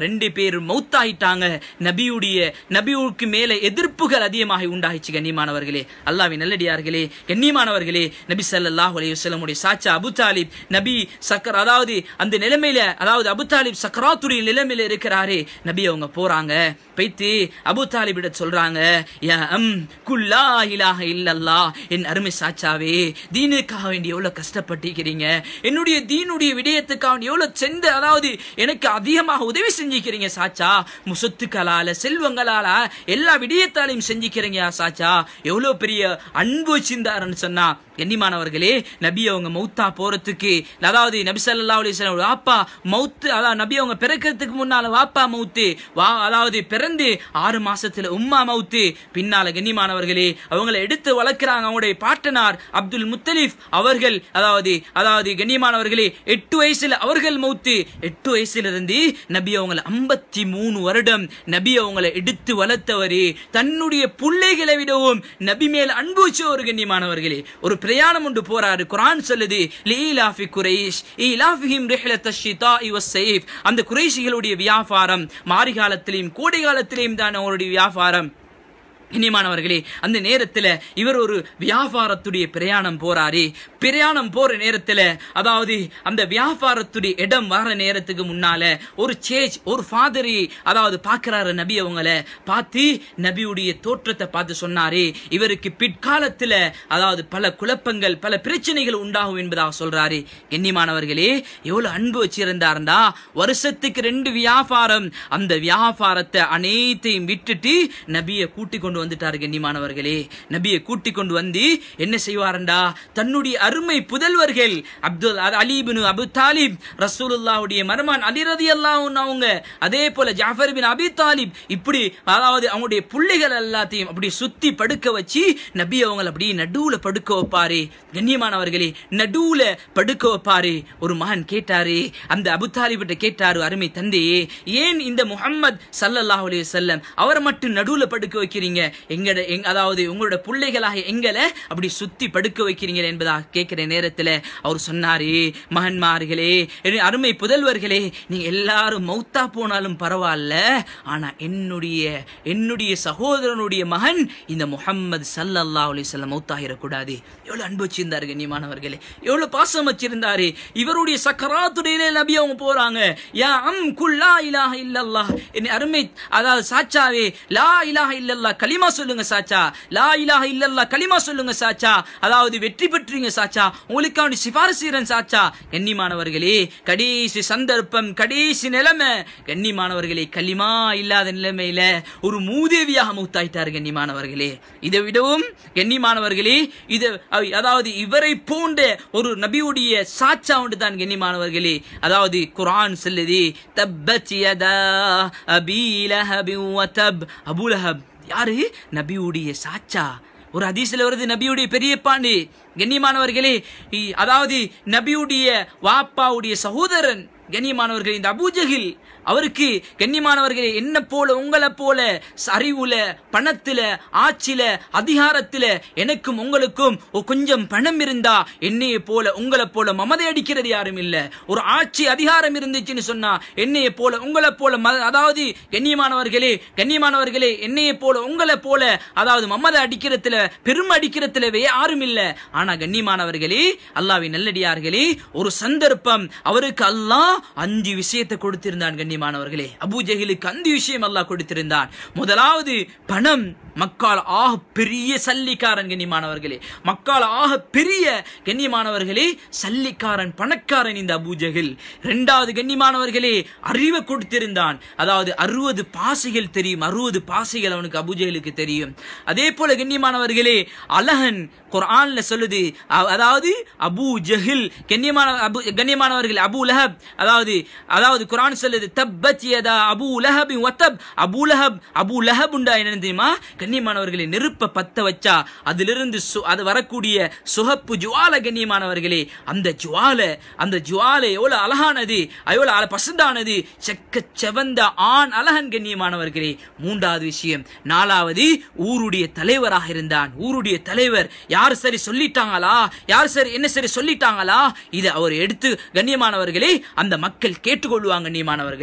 பேரும் மௌத்தாயிட்டாங்க நபியுடைய நபியுக்கு மேல எதிர்ப்புகள் அதிகமாக உண்டாயிச்சு கண்ணியமானவர்களே அல்லாஹ்வின் நல்லடியார்களே கண்ணியமானவர்களே நபி ஸல்லல்லாஹு அலைஹி வஸல்லமுடைய சாச்சா அபு தாலிப் நபி சக்கர் அதாவது அந்த நிலைமையில அதாவது அபு தாலிப் சக்கராத்துடைய நிலைமையில இருக்கிறாரே நபி அவங்க போறாங்க பைத்து அபு தாலிபிட சொல்றாங்க யா அம் குல்லா இலாஹ இல்லல்லா என் அருமை சாச்சாவே தீனுக்காக வேண்டி எவ்வளவு கஷ்டப்பட்டிருக்கிறீங்க என்னுடைய தீனுடைய விடயத்துக்காக வேண்டி எவ்வளவு சென்று அதாவது எனக்கு அதிகமாக உதவி செஞ்சுக்கிறீங்க சாச்சா மு- சொத்துக்களால செல்வங்களால எல்லா விடயத்தாலையும் செஞ்சுக்கிறீங்க சாச்சா எவ்வளவு பெரிய அன்பு வச்சிருந்தாருன்னு சொன்னா கண்ணியமானவர்களே நபி அவங்க மௌத்தா போறதுக்கு அதாவது நபி ஸல்லல்லாஹு அலைஹி வஸல்லம் வாப்பா மௌத்து அதாவது நபி அவங்க பிறக்கிறதுக்கு முன்னால வாப்பா மௌத்து வா அதாவது பிறந்து ஆறு மாசத்துல உம்மா மௌத்து பின்னால கண்ணியமானவர்களே அவங்களை எடுத்து வளர்க்கிறாங்க அவங்களுடைய பாட்டனார் அப்துல் முத்தலிஃப் அவர்கள் அதாவது அதாவது கண்ணியமானவர்களே எட்டு வயசுல அவர்கள் மௌத்து எட்டு வயசுல இருந்து நபி அவங்களை ஐம்பத்தி மூணு வருடம் நபி அவங்களை எடுத்து வளர்த்தவரே தன்னுடைய பிள்ளைகளை விடவும் நபி மேல் அன்பு வச்ச ஒரு கண்ணியமானவர்களே ஒரு பிரயாணம் ஒன்று போறாரு குரான் சொல்லுது லீலாஃபி குரைஷ் ஈலாஃபிஹிம் ரிஹ்லத்த ஷிதாஇ வஸ்ஸைஃப் அந்த குறைஷிகளுடைய வியாபாரம் மாரி காலத்திலையும் கோடை காலத்திலையும் தான் அவருடைய வியாபாரம் இனிமானவர்களே அந்த நேரத்துல இவர் ஒரு வியாபாரத்துடைய பிரயாணம் போறாரு பிரயாணம் போற நேரத்துல அதாவது அந்த வியாபாரத்துடைய இடம் வர நேரத்துக்கு முன்னால ஒரு சேஜ் ஒரு ஃபாதரி அதாவது பாக்குறாரு நபி அவங்கள பார்த்து நபியுடைய தோற்றத்தை பார்த்து சொன்னாரு இவருக்கு பிற்காலத்துல அதாவது பல குழப்பங்கள் பல பிரச்சனைகள் உண்டாகும் என்பதாக சொல்றாரு எண்ணிமானவர்களே எவ்வளவு அன்பு வச்சிருந்தாருண்டா வருஷத்துக்கு ரெண்டு வியாபாரம் அந்த வியாபாரத்தை அனைத்தையும் விட்டுட்டு நபியை கூட்டிக் கொண்டு வந்துட்டாரு கண்ணியமானவர்களே நபியை கூட்டிக் கொண்டு வந்து என்ன செய்வாரண்டா தன்னுடைய அருமை புதல்வர்கள் அப்துல் அலிபின் அபு தாலிப் ரசூலுல்லாவுடைய மருமான் அலி ரதி அவங்க அதே போல ஜாஃபர் பின் அபி தாலிப் இப்படி அதாவது அவங்களுடைய பிள்ளைகள் எல்லாத்தையும் அப்படி சுத்தி படுக்க வச்சு நபி அவங்களை அப்படி நடுவுல படுக்க வைப்பாரு கண்ணியமானவர்களே நடுவுல படுக்க வைப்பாரு ஒரு மகன் கேட்டாரு அந்த அபு தாலிபிட்ட கேட்டாரு அருமை தந்தையே ஏன் இந்த முஹம்மத் சல்லல்லாஹு அலைஹி வஸல்லம் அவரை மட்டும் நடுவுல படுக்க வைக்கிறீங்க எங்கட எங்க அதாவது உங்களோட பிள்ளைகளாக எங்களை அப்படி சுத்தி படுக்க வைக்கிறீங்க என்பதாக கேட்கிற நேரத்துல அவர் சொன்னாரு மகன்மார்களே என் அருமை புதல்வர்களே நீங்க எல்லாரும் மௌத்தா போனாலும் பரவாயில்ல ஆனா என்னுடைய என்னுடைய சகோதரனுடைய மகன் இந்த முஹம்மது சல்லல்லாஹு அலைஹி வஸல்லம் மௌத்தாகிடக்கூடாது எவ்வளவு அன்பு வச்சிருந்தாரு கண்ணியமானவர்களே எவ்வளவு பாசம் வச்சிருந்தாரு இவருடைய சக்கராத்துடைய நபி அவங்க போறாங்க யா அம் குல்லா இலாஹ இல்லல்லாஹ் என் அருமை அதாவது சாச்சாவே லா இலாஹ இல்லல்லாஹ் கலிமா சொல்லுங்க சாச்சா லா இலாஹ இல்லல்லாஹ் கலிமா சொல்லுங்க சாச்சா அதாவது வெற்றி பெற்றீங்க சாச்சா உங்களுக்கான சிபாரிசீரன் சாச்சா கண்ணிமானவர்களே கடைசி சந்தர்ப்பம் கடைசி நிலைமை கண்ணிமானவர்களே கலிமா இல்லாத நிலைமையில ஒரு மூதேவியாக மூத்தாயிட்டார் கண்ணிமானவர்களே இதை விடவும் கண்ணிமானவர்களே இது அ- அதாவது இவரை போன்ற ஒரு நபியுடைய சாச்சா உண்டு தான் கண்ணிமானவர்களே அதாவது குர்ஆன் சொல்லுது தப்பத் யதா அபீ லஹபி வ தப் அபூ லஹப் யாரு நபியுடைய சாச்சா ஒரு ஹதீஸ்ல வருது நபியுடைய பெரிய பாண்டி கண்ணியமானவர்களே இ- அதாவது நபியுடைய வாப்பாவுடைய சகோதரன் கண்ணியமானவர்கள் இந்த அபூஜகில் அவருக்கு கண்ணியமானவர்களே என்ன போல உங்களை போல அறிவுல பணத்துல ஆட்சியில அதிகாரத்துல எனக்கும் உங்களுக்கும் ஒரு கொஞ்சம் பணம் இருந்தா என்னைய போல உங்களை போல மமதை அடிக்கிறது யாரும் இல்ல ஒரு ஆட்சி அதிகாரம் இருந்துச்சுன்னு சொன்னா என்னைய போல உங்களை போல ம- அதாவது கண்ணியமானவர்களே கண்ணியமானவர்களே என்னைய போல உங்களை போல அதாவது மமதை அடிக்கிறதுல பெருமை அடிக்கிறதுல யாரும் இல்ல ஆனா கண்ணியமானவர்களே அல்லாவின் நல்லடியார்களே ஒரு சந்தர்ப்பம் அவருக்கு அல்லாஹ் அஞ்சு விஷயத்தை கொடுத்திருந்தான் கண்ணியமானவர்களே அபூ ஜஹிலுக்கு அஞ்சு விஷயம் அல்லாஹ் கொடுத்திருந்தான் முதலாவது பணம் மக்கால் ஆக பெரிய சல்லிக்காரன் கண்ணியமானவர்களே மக்கால் ஆக பெரிய கண்ணியமானவர்களே சல்லிக்காரன் பணக்காரன் இந்த அபூ ஜஹில் இரண்டாவது கண்ணியமானவர்களே அறிவை கொடுத்திருந்தான் அதாவது அறுபது பாசைகள் தெரியும் அறுபது பாசைகள் அவனுக்கு அபூஜஹலுக்கு தெரியும் அதே போல கண்ணியமானவர்களே அலஹன் குர்ஆன்ல சொல்லுது அ- அதாவது அபூ ஜஹில் கண்ணியமான அபு கண்ணியமானவர்கள் அபூ லஹப் அதாவது அதாவது குர்ஆன் சொல்லுது தப்பத் யதா அபூ லஹப் வத்தப் அபூ லஹப் அபூ லஹப் உண்டா என்ன தெரியுமா கண்ணியமானவர்களே நெருப்ப பத்த வச்சா அதிலிருந்து சு- அது வரக்கூடிய சுகப்பு ஜுவால கண்ணியமானவர்களே அந்த ஜுவால அந்த ஜுவால எவ்வளவு அழகானது எவ்வளவு அழ- பசுந்தானது செக்க செவந்த ஆண் அழகன் கண்ணியமானவர்களே மூன்றாவது விஷயம் நாலாவது ஊருடைய தலைவராக இருந்தான் ஊருடைய தலைவர் யார் சரி சொல்லிட்டாங்களா யார் சரி என்ன சரி சொல்லிட்டாங்களா இதை அவர் எடுத்து கண்ணியமானவர்களே அந்த மக்கள் கேட்டுக்கொள்வாங்க கண்ணியமானவர்களே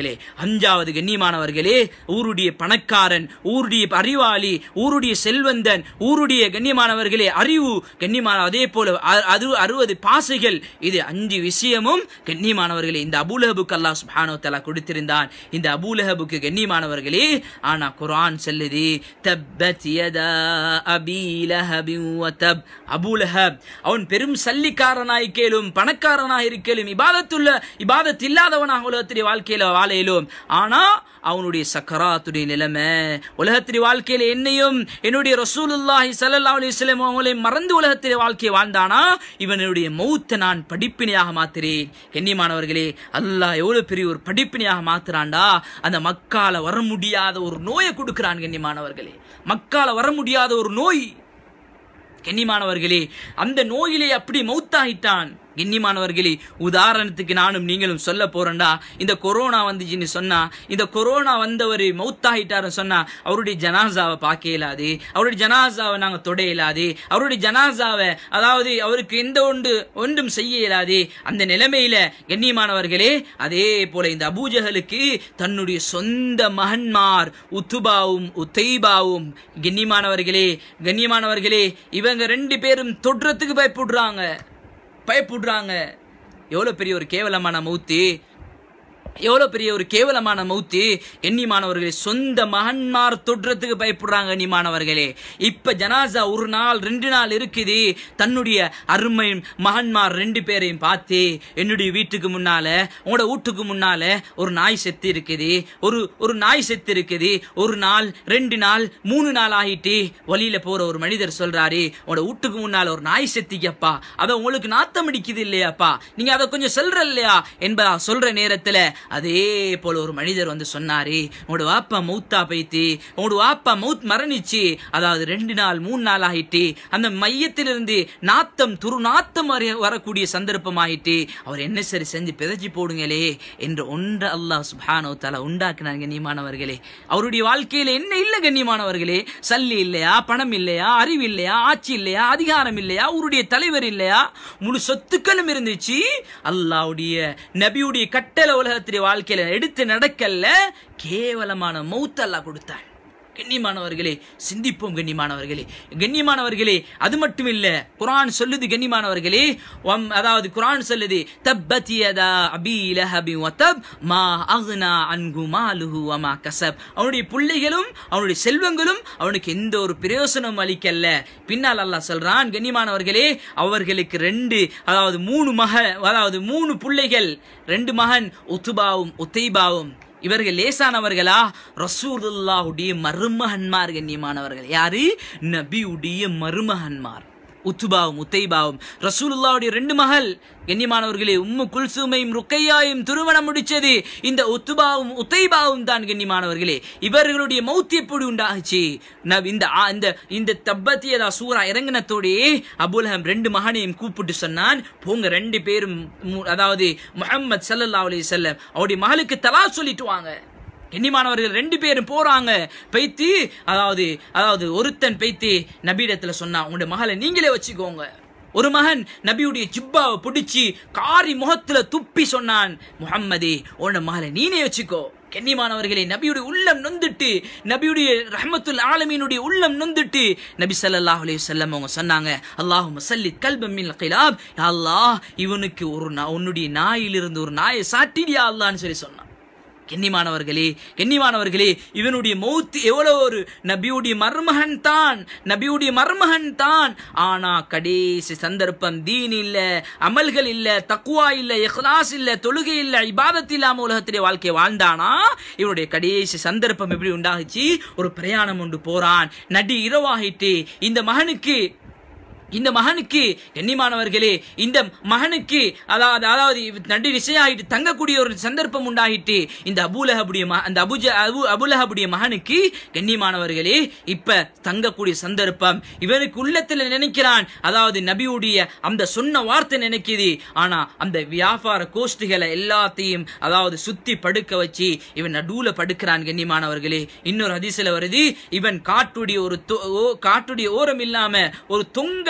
கண்ணியமானவர்களே அஞ்சாவது கண்ணியமானவர்களே ஊருடைய பணக்காரன் ஊருடைய அறிவாளி ஊருடைய செல்வந்தன் ஊருடைய கண்ணியமானவர்களே அறிவு கண்ணியமான அதே போல அ- அது அறுபது பாசைகள் இது அஞ்சு விஷயமும் கண்ணியமானவர்களே இந்த அபூலஹபுக்கு அல்லாஹ் சுப்ஹானஹு வ தஆலா கொடுத்திருந்தான் இந்த அபூலஹபுக்கு கண்ணியமானவர்களே ஆனா குர்ஆன் சொல்லுது தப்பத் யதா அபீ லஹபின் வ தப் அபூலஹப் அவன் பெரும் சல்லிக்காரனாய் கேளும் பணக்காரனாய் இருக்கலும் இபாதத்துள்ள இபாதத் இல்லாதவனாக உலகத்திலே வாழ்க்கையில வாழையிலும் ஆனா அவனுடைய சக்கராத்துடைய நிலைமை உலகத்திலே வாழ்க்கையில என்னையும் என்னுடைய ரசூலுல்லாஹி ஸல்லல்லாஹு அலைஹி வஸல்லம் அவங்களை மறந்து உலகத்திலே வாழ்க்கை வாழ்ந்தானா இவனுடைய மௌத்தை நான் படிப்பினையாக மாத்துறேன் கண்ணியமானவர்களே அல்லாஹ் எவ்வளவு பெரிய ஒரு படிப்பினையாக மாத்துறான்டா அந்த மக்கால வர முடியாத ஒரு நோயை கொடுக்கிறான் கண்ணியமானவர்களே மக்கால வர முடியாத ஒரு நோய் கண்ணியமானவர்களே அந்த நோயிலே அப்படி மௌத்தாயிட்டான் கண்ணியமானவர்களே உதாரணத்துக்கு நானும் நீங்களும் சொல்ல போறேன்டா இந்த கொரோனா வந்துச்சுன்னு சொன்னா இந்த கொரோனா வந்தவர் மௌத்தாயிட்டாருன்னு சொன்னா அவருடைய ஜனாசாவை பார்க்க இயலாது அவருடைய ஜனாசாவை நாங்க தொட இயலாது அவருடைய ஜனாசாவை அதாவது அவருக்கு எந்த ஒன்று ஒன்றும் செய்ய இயலாது அந்த நிலைமையில கண்ணியமானவர்களே அதே போல இந்த அபூஜகளுக்கு தன்னுடைய சொந்த மகன்மார் உத்துபாவும் உத்தைபாவும் கண்ணியமானவர்களே கண்ணியமானவர்களே இவங்க ரெண்டு பேரும் தொடுறதுக்கு பயப்படுறாங்க பயப்படுறாங்க எவ்வளவு பெரிய ஒரு கேவலமான மௌத்து எவ்வளவு பெரிய ஒரு கேவலமான மௌத்து எண்ணிமானவர்களே சொந்த மகன்மார் தொடுறதுக்கு பயப்படுறாங்க எண்ணிமானவர்களே இப்ப ஜனாசா ஒரு நாள் ரெண்டு நாள் இருக்குது தன்னுடைய அருமை மகன்மார் ரெண்டு பேரையும் பார்த்து என்னுடைய வீட்டுக்கு முன்னால உங்களோட வீட்டுக்கு முன்னால ஒரு நாய் செத்து இருக்குது ஒரு ஒரு நாய் செத்து இருக்குது ஒரு நாள் ரெண்டு நாள் மூணு நாள் ஆகிட்டு வழியில போற ஒரு மனிதர் சொல்றாரு உங்களோட வீட்டுக்கு முன்னால ஒரு நாய் செத்திக்கப்பா அத உங்களுக்கு நாத்தம் அடிக்குது இல்லையாப்பா நீங்க அதை கொஞ்சம் சொல்ற இல்லையா என்பதா சொல்ற நேரத்துல அதே போல ஒரு மனிதர் வந்து சொன்னாரு உங்களோட வாப்பா மௌத்தா பைத்து உங்களோட வாப்பா மௌத் மரணிச்சு அதாவது ரெண்டு நாள் மூணு நாள் ஆயிட்டு அந்த மையத்திலிருந்து நாத்தம் துரு நாத்தம் வர- வரக்கூடிய சந்தர்ப்பம் ஆயிட்டு அவர் என்ன சரி செஞ்சு பிதைச்சு போடுங்களே என்று ஒன்று அல்லாஹ் சுப்ஹானஹு வ தஆலா உண்டாக்கினார் கண்ணியமானவர்களே அவருடைய வாழ்க்கையில என்ன இல்ல கண்ணியமானவர்களே சல்லி இல்லையா பணம் இல்லையா அறிவு இல்லையா ஆட்சி இல்லையா அதிகாரம் இல்லையா அவருடைய தலைவர் இல்லையா முழு சொத்துக்களும் இருந்துச்சு அல்லாஹ்வுடைய நபியுடைய கட்டளை உலகத்துடைய வாழ்க்கையில எடுத்து நடக்கல கேவலமான மௌத் அல்லாஹ் கொடுத்தான் கண்ணியமானவர்களே சிந்திப்போம் கண்ணியமானவர்களே கண்ணியமானவர்களே அது மட்டும் இல்ல குர்ஆன் சொல்லுது கண்ணியமானவர்களே வம்- அதாவது குர்ஆன் சொல்லுது தப்பத் யதா அபீ லஹபி வ தப் மா அக்னா அன்ஹு மாலுஹு வ மா கஸப் அவனுடைய பிள்ளைகளும் அவனுடைய செல்வங்களும் அவனுக்கு எந்த ஒரு பிரயோசனம் அளிக்கல்ல பின்னால் அல்லாஹ் சொல்றான் கண்ணியமானவர்களே அவர்களுக்கு ரெண்டு அதாவது மூணு மக அதாவது மூணு பிள்ளைகள் ரெண்டு மகன் உத்துபாவும் உத்தைபாவும் இவர்கள் லேசானவர்களா ரசூலுல்லாஹுடைய மருமகன்மார் கண்ணியமானவர்கள் யாரு நபியுடைய மருமகன்மார் உத்துபாவும் உத்தைபாவும் ரசூலுல்லாவுடைய ரெண்டு மகள் கண்ணியமானவர்களே உம்மு குல்சுமையும் ருக்கையாயும் திருமணம் முடிச்சது இந்த உத்துபாவும் உத்தைபாவும் தான் கண்ணியமானவர்களே இவர்களுடைய மௌத் எப்படி உண்டாச்சு நப் இந்த ஆ- இந்த இந்த தப்பத்தியதா சூரா இறங்கினத்தோடே அபுலஹம் ரெண்டு மகனையும் கூப்பிட்டு சொன்னான் போங்க ரெண்டு பேரும் மு- அதாவது முஹம்மது ஸல்லல்லாஹு அலைஹி வஸல்லம் அவருடைய மகளுக்கு தலா சொல்லிட்டு வாங்க கண்ணியமானவர்கள் ரெண்டு பேரும் போறாங்க பைத்து அதாவது அதாவது ஒருத்தன் பைத்து நபியிடத்துல சொன்னா உங்களுடைய மகளை நீங்களே வச்சுக்கோங்க ஒரு மகன் நபியுடைய ஜிப்பாவை பிடிச்சி காரி முகத்துல துப்பி சொன்னான் முஹம்மதே உன்னோட மகளை நீனே வச்சுக்கோ கண்ணியமானவர்களே நபியுடைய உள்ளம் நொந்துட்டு நபியுடைய ரஹமத்துல் ஆலமீனுடைய உள்ளம் நொந்துட்டு நபி ஸல்லல்லாஹு அலைஹி வஸல்லம் அவங்க சொன்னாங்க அல்லாஹும்ம சல்லித் கல்பம் மின் கிலாப் யா அல்லாஹ் இவனுக்கு ஒரு நா- உன்னுடைய நாயிலிருந்து ஒரு நாயை சாட்டிடியா அல்லாஹ்னு சொல்லி சொன்னான் கண்ணியமானவர்களே கண்ணியமானவர்களே இவனுடைய மௌத் எவ்வளவு ஒரு நபியுடைய மருமகன் தான் நபியுடைய மருமகன் தான் ஆனா கடைசி சந்தர்ப்பம் தீன் இல்ல அமல்கள் இல்ல தக்குவா இல்ல இஹ்லாஸ் இல்ல தொழுகை இல்ல இபாதத் இல்லாம உலகத்திலே வாழ்க்கை வாழ்ந்தானா இவனுடைய கடைசி சந்தர்ப்பம் எப்படி உண்டாகுச்சு ஒரு பிரயாணம் ஒன்று போறான் நடி இரவாகிட்டு இந்த மகனுக்கு இந்த மகனுக்கு கண்ணியமானவர்களே இந்த மகனுக்கு அதாவது அதாவது நடு நிச்சயாயிட்டு தங்கக்கூடிய ஒரு சந்தர்ப்பம் உண்டாகிட்டு இந்த அபுலஹபுடைய ம- அந்த அபுஜ அபு அபுலஹபுடைய மகனுக்கு கண்ணியமானவர்களே இப்ப தங்கக்கூடிய சந்தர்ப்பம் இவனுக்கு உள்ளத்துல நினைக்கிறான் அதாவது நபியுடைய அந்த சொன்ன வார்த்தை நினைக்குது ஆனா அந்த வியாபார கோஷ்டிகளை எல்லாத்தையும் அதாவது சுத்தி படுக்க வச்சு இவன் நடுவுல படுக்கிறான் கண்ணியமானவர்களே இன்னொரு ஹதீஸ்ல வருது இவன் காட்டுடைய ஒரு தொ- ஓ- காட்டுடைய ஓரம் இல்லாம ஒரு தொங்கல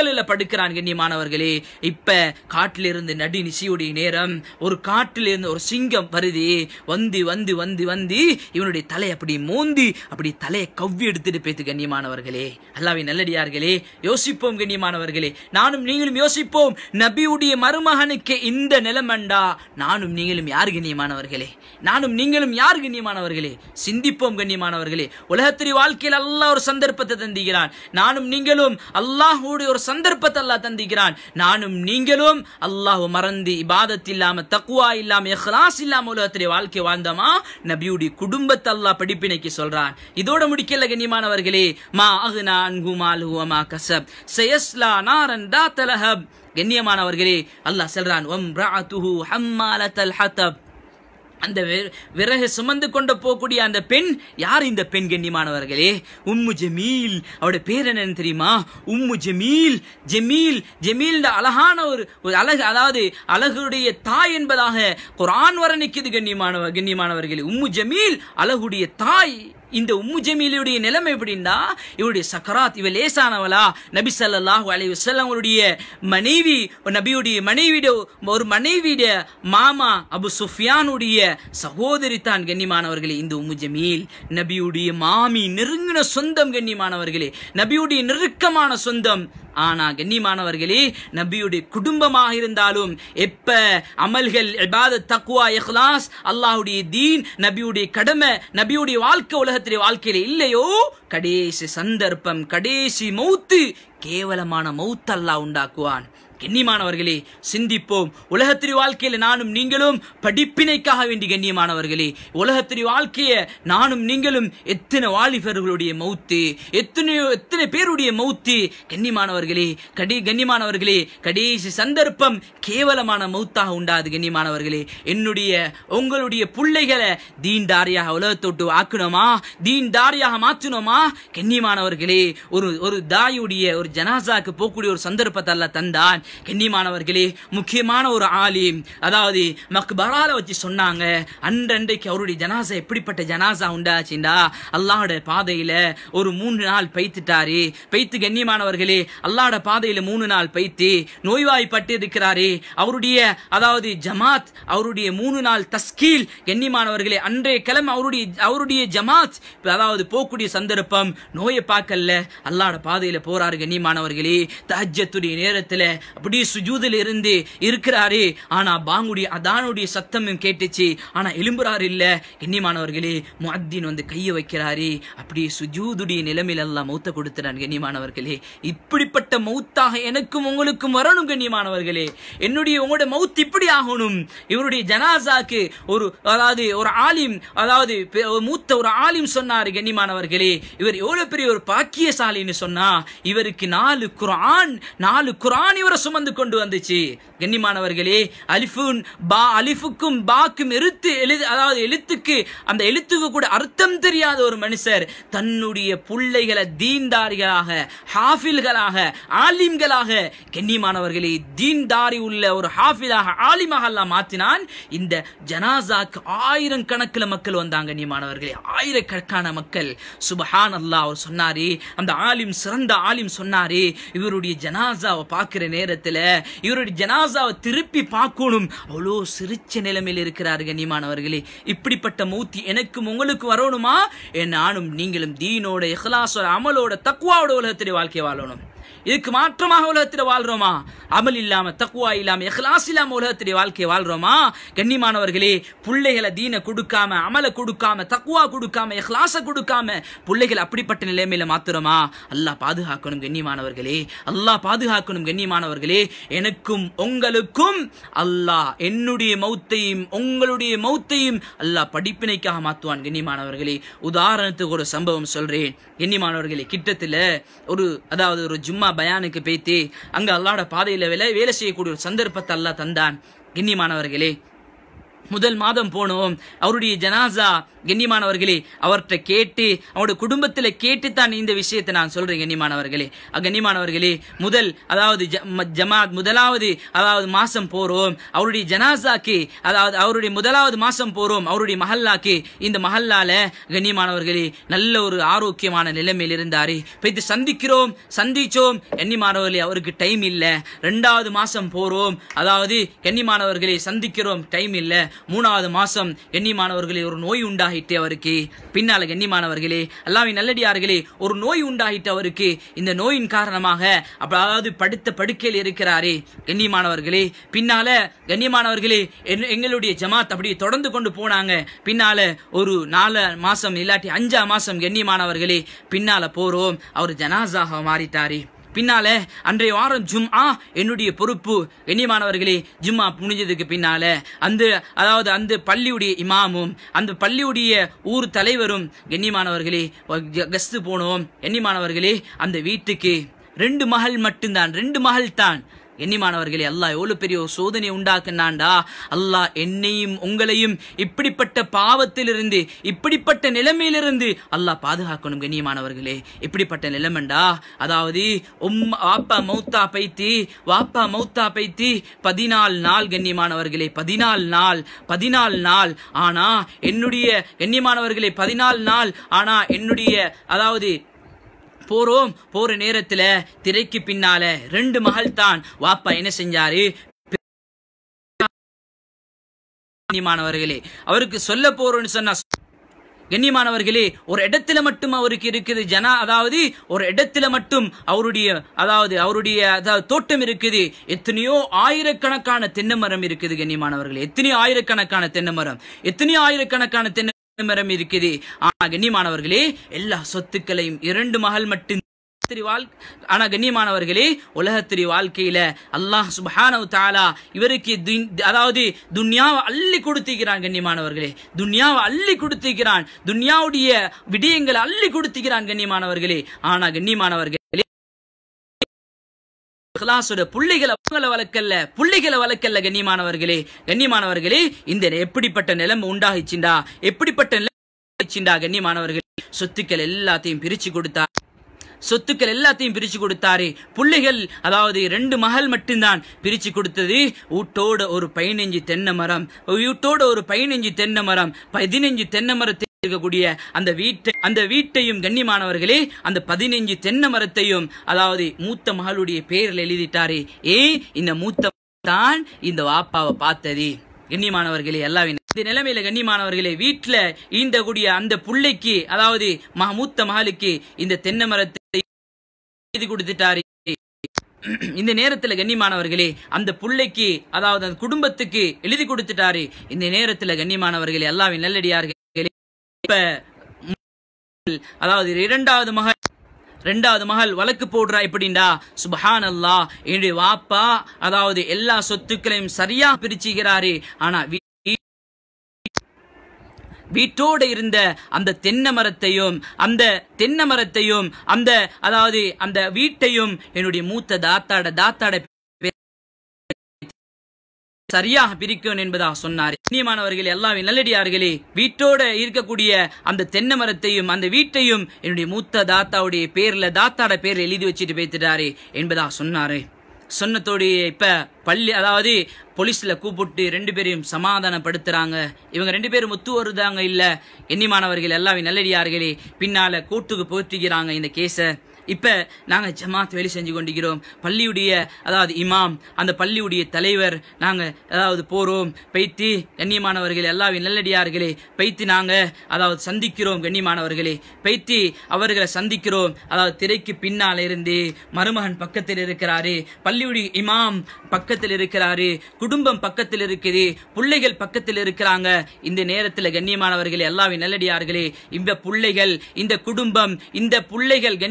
மரத்தலில படுக்கிறான் கண்ணியமானவர்களே இப்ப காட்டிலிருந்து நடு நிசியுடைய நேரம் ஒரு காட்டிலிருந்து ஒரு சிங்கம் வருது வந்து வந்து வந்து வந்து இவனுடைய தலை அப்படி மோந்தி அப்படி தலையை கவ்வி எடுத்துட்டு போய்த்து கண்ணியமானவர்களே அல்லாவே நல்லடியார்களே யோசிப்போம் கண்ணியமானவர்களே நானும் நீங்களும் யோசிப்போம் நபியுடைய மருமகனுக்கு இந்த நிலமண்டா நானும் நீங்களும் யார் கண்ணியமானவர்களே நானும் நீங்களும் யார் கண்ணியமானவர்களே சிந்திப்போம் கண்ணியமானவர்களே உலகத்திரி வாழ்க்கையில் அல்லாஹ் ஒரு சந்தர்ப்பத்தை தந்திக்கிறான் நானும் நீங்களும் அல்லாஹ்வுடைய ஒரு சந்தர்ப்பத்தை அல்லாஹ் தந்திக்கிறான் நானும் நீங்களும் அல்லாஹ் மறந்து இபாதத் இல்லாம தக்குவா இல்லாம இஹ்லாஸ் இல்லாம உலகத்திலே வாழ்க்கை வாழ்ந்தோமா நபியுடைய குடும்பத்தை அல்லாஹ் படிப்பினைக்கு சொல்றான் இதோட முடிக்கல கண்ணியமானவர்களே மா அகுனா அன்ஹு மாலுஹு வமா கசப் சயஸ்லா நாரன் தாத் லஹப் கண்ணியமானவர்களே அல்லாஹ் சொல்றான் வம் ரஅத்துஹு ஹம்மாலத்தல் ஹதப் அந்த வி- விறகு சுமந்து கொண்டு போகக்கூடிய அந்த பெண் யார் இந்த பெண் கண்ணியமானவர்களே உம்மு ஜமீல் அவருடைய பேர் என்னன்னு தெரியுமா உம்மு ஜமீல் ஜமீல் ஜமீல் அழகான ஒரு ஒரு அழகு அதாவது அழகுடைய தாய் என்பதாக குர்ஆன் வர நிற்குது கண்ணியமானவ கண்ணியமானவர்களே உம்மு ஜமீல் அழகுடைய தாய் இந்த உம்மு ஜமீலுடைய நிலைமை எப்படின்னா இவருடைய சக்கராத் இவ லேசானவளா நபி ஸல்லல்லாஹு அலைஹி வஸல்லம் அவருடைய மனைவி நபியுடைய மனைவிட ஒரு மனைவியுடைய மாமா அபு சுஃபியானுடைய சகோதரி தான் கண்ணியமானவர்களே இந்த உம்மு ஜமீல் நபியுடைய மாமி நெருங்கின சொந்தம் கண்ணியமானவர்களே நபியுடைய நெருக்கமான சொந்தம் ஆனா கண்ணியமானவர்களே நபியுடைய குடும்பமாக இருந்தாலும் எப்ப அமல்கள் இபாதத் தக்வா இஹ்லாஸ் அல்லாஹ்வுடைய தீன் நபியுடைய கடமை நபியுடைய வாழ்க்கை உலகத்திலே வாழ்க்கையில இல்லையோ கடைசி சந்தர்ப்பம் கடைசி மௌத்து கேவலமான மௌத் அல்லாஹ் உண்டாக்குவான் கண்ணியமானவர்களே சிந்திப்போம் உலகத்திரி வாழ்க்கையில நானும் நீங்களும் படிப்பினைக்காக வேண்டி கண்ணியமானவர்களே உலகத்திரி வாழ்க்கைய நானும் நீங்களும் எத்தனை வாலிபர்களுடைய மௌத்து எத்தனையோ எத்தனை பேருடைய மௌத்து கண்ணியமானவர்களே கடி கண்ணியமானவர்களே கடைசி சந்தர்ப்பம் கேவலமான மௌத்தாக உண்டாது கண்ணியமானவர்களே என்னுடைய உங்களுடைய பிள்ளைகளை தீன் தாரியாக உலகத்தொட்டு ஆக்கணுமா தீன் தாரியாக மாற்றணுமா கண்ணியமானவர்களே ஒரு ஒரு தாயுடைய ஒரு ஜனாசாக்கு போகக்கூடிய ஒரு சந்தர்ப்பத்தை அல்ல தந்தான் கண்ணியமானவர்களே முக்கியமான ஒரு ஆலிம் அதாவது மக்பரால வச்சு சொன்னாங்க அன்றன்றைக்கு அவருடைய ஜனாசா எப்படிப்பட்ட ஜனாசா உண்டாச்சுண்டா அல்லாஹ்வோட பாதையில ஒரு மூணு நாள் பைத்துட்டாரு பைத்து கண்ணியமானவர்களே அல்லாஹ்வோட பாதையில மூணு நாள் பைத்து நோய்வாய்ப்பட்டு இருக்கிறாரே அவருடைய அதாவது ஜமாத் அவருடைய மூணு நாள் தஸ்கீல் கண்ணியமானவர்களே அன்றைய கிழமை அவருடைய அவருடைய ஜமாத் அதாவது போகக்கூடிய சந்தர்ப்பம் நோயை பார்க்கல அல்லாஹ்வோட பாதையில போறாரு கண்ணியமானவர்களே தஹஜ்ஜத்துடைய நேரத்துல அப்படியே சுஜூதில் இருந்து இருக்கிறாரு ஆனா பாங்குடைய அதானுடைய சத்தமும் கேட்டுச்சு ஆனா எலும்புறாரு இல்ல கண்ணியமானவர்களே முஅத்தின் வந்து கையை வைக்கிறாரு அப்படியே சுஜூதுடைய நிலைமையில எல்லாம் மௌத்த கொடுத்துறான் கண்ணியமானவர்களே இப்படிப்பட்ட மௌத்தாக எனக்கும் உங்களுக்கும் வரணும் கண்ணியமானவர்களே என்னுடைய உங்களோட மௌத் இப்படி ஆகணும் இவருடைய ஜனாசாக்கு ஒரு அதாவது ஒரு ஆலிம் அதாவது பெ- ஒரு மூத்த ஒரு ஆலிம் சொன்னாரு கண்ணியமானவர்களே இவர் எவ்வளவு பெரிய ஒரு பாக்கியசாலின்னு சொன்னா இவருக்கு நாலு குர்ஆன் நாலு குர்ஆன் இவரை சுமந்து கொண்டு வந்துச்சு கண்ணியமானவர்களே அலிஃபுன் பா அலிஃபுக்கும் பாக்கும் எழுத்து எழுது அதாவது எழுத்துக்கு அந்த எழுத்துக்கு கூட அர்த்தம் தெரியாத ஒரு மனுஷர் தன்னுடைய புள்ளைகளை தீன்தாரிகளாக ஹாஃபில்களாக ஆலிம்களாக கண்ணியமானவர்களே தீன்தாரி உள்ள ஒரு ஹாஃபிலாக ஆலிமாக அல்லாஹ் மாத்தினான் இந்த ஜனாசாக்கு ஆயிரம் கணக்கில் மக்கள் வந்தாங்க கண்ணியமானவர்களே ஆயிரக்கணக்கான மக்கள் சுபஹான் அல்லாஹ் அவர் சொன்னாரே அந்த ஆலிம் சிறந்த ஆலிம் சொன்னாரே இவருடைய ஜனாசாவை பார்க்கிற நேரத்துல இவருடைய ஜனாசாவை திருப்பி பார்க்கணும் அவ்வளோ சிரிச்ச நிலைமையில் இருக்கிறார் கண்ணியமானவர்களே இப்படிப்பட்ட மூத்தி எனக்கும் உங்களுக்கு வரணுமா என் நானும் நீங்களும் தீனோட இஹ்லாஸோட அமலோட தக்குவாவோட உலகத்திலே வாழ்க்கை வாழணும் இதுக்கு மாற்றமாக உலகத்தில் வாழ்றோமா அமல் இல்லாம தக்குவா இல்லாம இஹ்லாஸ் இல்லாம உலகத்திலே வாழ்க்கையை வாழ்றோமா கண்ணியமானவர்களே பிள்ளைகளை தீனை கொடுக்காம அமலை கொடுக்காம தக்குவா கொடுக்காம இஹ்லாஸ கொடுக்காம பிள்ளைகள் அப்படிப்பட்ட நிலைமையில மாத்துறோமா அல்லாஹ் பாதுகாக்கணும் கண்ணியமானவர்களே அல்லாஹ் பாதுகாக்கணும் கண்ணியமானவர்களே எனக்கும் உங்களுக்கும் அல்லாஹ் என்னுடைய மௌத்தையும் உங்களுடைய மௌத்தையும் அல்லாஹ் படிப்பினைக்காக மாத்துவான் கண்ணியமானவர்களே உதாரணத்துக்கு ஒரு சம்பவம் சொல்றேன் கண்ணியமானவர்களே கிட்டத்துல ஒரு அதாவது ஒரு ஜும்மா பயானுக்கு பேத்தி அங்க அல்லாஹ்வோட பாதையில வேலை வேலை செய்யக்கூடிய ஒரு சந்தர்ப்பத்தை அல்லாஹ் தந்தான் கண்ணியமானவர்களே முதல் மாதம் போனோம் அவருடைய ஜனாசா கண்ணியமானவர்களே அவர்கிட்ட கேட்டு அவருடைய குடும்பத்தில் கேட்டு தான் இந்த விஷயத்தை நான் சொல்றேன் கண்ணியமானவர்களே அஹ் கண்ணியமானவர்களே முதல் அதாவது ஜ- ம- ஜமாத் முதலாவது அதாவது மாசம் போறோம் அவருடைய ஜனாசாக்கு அதாவது அவருடைய முதலாவது மாசம் போறோம் அவருடைய மஹல்லாக்கு இந்த மஹல்லால கண்ணியமானவர்களே நல்ல ஒரு ஆரோக்கியமான நிலைமையில் இருந்தாரு போயிட்டு சந்திக்கிறோம் சந்திச்சோம் கண்ணியமானவர்களே அவருக்கு டைம் இல்ல ரெண்டாவது மாசம் போறோம் அதாவது கண்ணியமானவர்களை சந்திக்கிறோம் டைம் இல்ல மூணாவது மாசம் கண்ணியமானவர்களே ஒரு நோய் உண்டாகிட்டு அவருக்கு பின்னால கண்ணியமானவர்களே அல்லாவின் நல்லடியார்களே ஒரு நோய் உண்டாகிட்டு அவருக்கு இந்த நோயின் காரணமாக அப்ப அதாவது படுத்த படுக்கையில் இருக்கிறாரே கண்ணியமானவர்களே பின்னால கண்ணியமானவர்களே என்- எங்களுடைய ஜமாத் அப்படியே தொடர்ந்து கொண்டு போனாங்க பின்னால ஒரு நாலு மாசம் இல்லாட்டி அஞ்சா மாசம் கண்ணியமானவர்களே பின்னால போறோம் அவர் ஜனாசாக மாறிட்டாரு பின்னால அன்றைய வாரம் ஜும்ஆ என்னுடைய பொறுப்பு கண்ணியமானவர்களே ஜும்ஆ முடிஞ்சதுக்கு பின்னால அந்த அதாவது அந்த பள்ளியுடைய இமாமும் அந்த பள்ளியுடைய ஊர் தலைவரும் கண்ணியமானவர்களே கஸ்து போனோம் கண்ணியமானவர்களே அந்த வீட்டுக்கு ரெண்டு மகள் மட்டும்தான் ரெண்டு மகள் தான் எண்ணிமானவர்களே அல்லாஹ் எவ்வளவு பெரிய ஒரு சோதனை உண்டாக்குனான்டா அல்லாஹ் என்னையும் உங்களையும் இப்படிப்பட்ட பாவத்திலிருந்து இப்படிப்பட்ட நிலைமையிலிருந்து அல்லாஹ் பாதுகாக்கணும் கண்ணியமானவர்களே இப்படிப்பட்ட நிலைமைண்டா அதாவது உம் வாப்பா மௌத்தா பைத்தி வாப்பா மௌத்தா பைத்தி பதினாலு நாள் கண்ணியமானவர்களே பதினாலு நாள் பதினாலு நாள் ஆனா என்னுடைய கண்ணியமானவர்களே பதினாலு நாள் ஆனா என்னுடைய அதாவது போறோம் போற நேரத்துல திரைக்கு பின்னால ரெண்டு மகள் தான் வாப்பா என்ன செஞ்சாரு கண்ணியமானவர்களே அவருக்கு சொல்ல போறோம்னு சொன்னா கண்ணியமானவர்களே ஒரு இடத்துல மட்டும் அவருக்கு இருக்குது ஜனா அதாவது ஒரு இடத்துல மட்டும் அவருடைய அதாவது அவருடைய அதாவது தோட்டம் இருக்குது எத்தனையோ ஆயிரக்கணக்கான தென்னை மரம் இருக்குது கண்ணியமானவர்களே எத்தனையோ ஆயிரக்கணக்கான தென்னை மரம் எத்தனையோ ஆயிரக்கணக்கான தென்னை மரம் இருக்குது ஆனா கண்ணியமானவர்களே எல்லா சொத்துக்களையும் இரண்டு மகள் மட்டும் உலகத்திரி வாழ் ஆனா கண்ணியமானவர்களே உலகத்திரி வாழ்க்கையில அல்லாஹ் சுப்ஹானஹு தஆலா இவருக்கு துன்- அதாவது துன்யாவை அள்ளி கொடுத்திருக்கிறான் கண்ணியமானவர்களே துன்யாவை அள்ளி கொடுத்திருக்கிறான் துன்யாவுடைய விடயங்களை அள்ளி கொடுத்திருக்கிறான் கண்ணியமானவர்களே ஆனா கண்ணியமானவர்களே இஹ்லாஸோட புள்ளைகளை அவங்கள வளர்க்கல்ல புள்ளைகளை வளர்க்கல்ல கண்ணியமானவர்களே கண்ணியமானவர்களே இந்த எப்படிப்பட்ட நிலைமை உண்டாகிச்சுண்டா எப்படிப்பட்ட நிலைமை உண்டாகிச்சுண்டா கண்ணியமானவர்களே சொத்துக்கள் எல்லாத்தையும் பிரிச்சு கொடுத்தா சொத்துக்கள் எல்லாத்தையும் பிரிச்சு கொடுத்தாரு பிள்ளைகள் அதாவது ரெண்டு மகள் மட்டும்தான் பிரிச்சு கொடுத்தது வீட்டோட ஒரு பதினஞ்சு தென்னை மரம் வீட்டோட ஒரு பதினஞ்சு தென்னை மரம் பதினஞ்சு தென்னை மரத்தை இருக்கக்கூடிய அந்த வீட்டை அந்த வீட்டையும் கண்ணியமானவர்களே அந்த பதினஞ்சு தென்னை மரத்தையும் அதாவது மூத்த மகளுடைய பேரில் எழுதிட்டாரு ஏன் இந்த மூத்த தான் இந்த வாப்பாவை பார்த்தது கண்ணியமானவர்களே எல்லாவின் இந்த நிலைமையில கண்ணியமானவர்களே வீட்டுல ஈந்தக்கூடிய அந்த புள்ளைக்கு அதாவது மக மூத்த மகளுக்கு இந்த தென்னை மரத்தை எழுதி கொடுத்துட்டாரு இந்த நேரத்துல கண்ணியமானவர்களே அந்த புள்ளைக்கு அதாவது அந்த குடும்பத்துக்கு எழுதி கொடுத்துட்டாரு இந்த நேரத்துல கண்ணியமானவர்களே எல்லாவின் நல்லடியார்களே இப்ப அதாவது இரண்டாவது மகள் ரெண்டாவது மகள் வழக்கு போடுறா எப்படின்டா சுபஹான் அல்லாஹ் என்னுடைய வாப்பா அதாவது எல்லா சொத்துக்களையும் சரியா பிரிச்சுகிறாரு ஆனா வீ- வீட்டோட இருந்த அந்த தென்னை மரத்தையும் அந்த தென்னை மரத்தையும் அந்த அதாவது அந்த வீட்டையும் என்னுடைய மூத்த தாத்தாட தாத்தாட பே- சரியாக பிரிக்கணும் என்பதாக சொன்னார் கண்ணியமானவர்களே எல்லாமே நல்லடியார்களே வீட்டோட இருக்கக்கூடிய அந்த தென்னை மரத்தையும் அந்த வீட்டையும் என்னுடைய மூத்த தாத்தாவுடைய பேர்ல தாத்தாட பேர்ல எழுதி வச்சுட்டு பேத்துட்டாரு என்பதாக சொன்னாரு சொன்னதோடைய இப்ப பள்ளி அதாவது போலீஸ்ல கூப்பிட்டு ரெண்டு பேரையும் சமாதானப்படுத்துறாங்க இவங்க ரெண்டு பேரும் ஒத்து வருதாங்க இல்ல எண்ணிமானவர்கள் எல்லாமே நல்லடியார்களே பின்னால கோர்ட்டுக்கு போற்றுகிறாங்க இந்த கேஸை இப்ப நாங்க ஜமாத் வேலை செஞ்சு கொண்டிருக்கிறோம் பள்ளியுடைய அதாவது இமாம் அந்த பள்ளியுடைய தலைவர் நாங்க அதாவது போறோம் பைத்து கண்ணியமானவர்களே எல்லா நல்லடியார்களே பைத்து நாங்க அதாவது சந்திக்கிறோம் கண்ணியமானவர்களே பைத்து அவர்களை சந்திக்கிறோம் அதாவது திரைக்கு பின்னால் இருந்து மருமகன் பக்கத்தில் இருக்கிறாரு பள்ளியுடைய இமாம் பக்கத்தில் இருக்கிறாரு குடும்பம் பக்கத்தில் இருக்குது பிள்ளைகள் பக்கத்தில் இருக்கிறாங்க இந்த நேரத்தில் கண்ணியமானவர்களே எல்லாவின் நல்லடியார்களே இந்த பிள்ளைகள் இந்த குடும்பம் இந்த பிள்ளைகள் கண்ணியமானவர்களே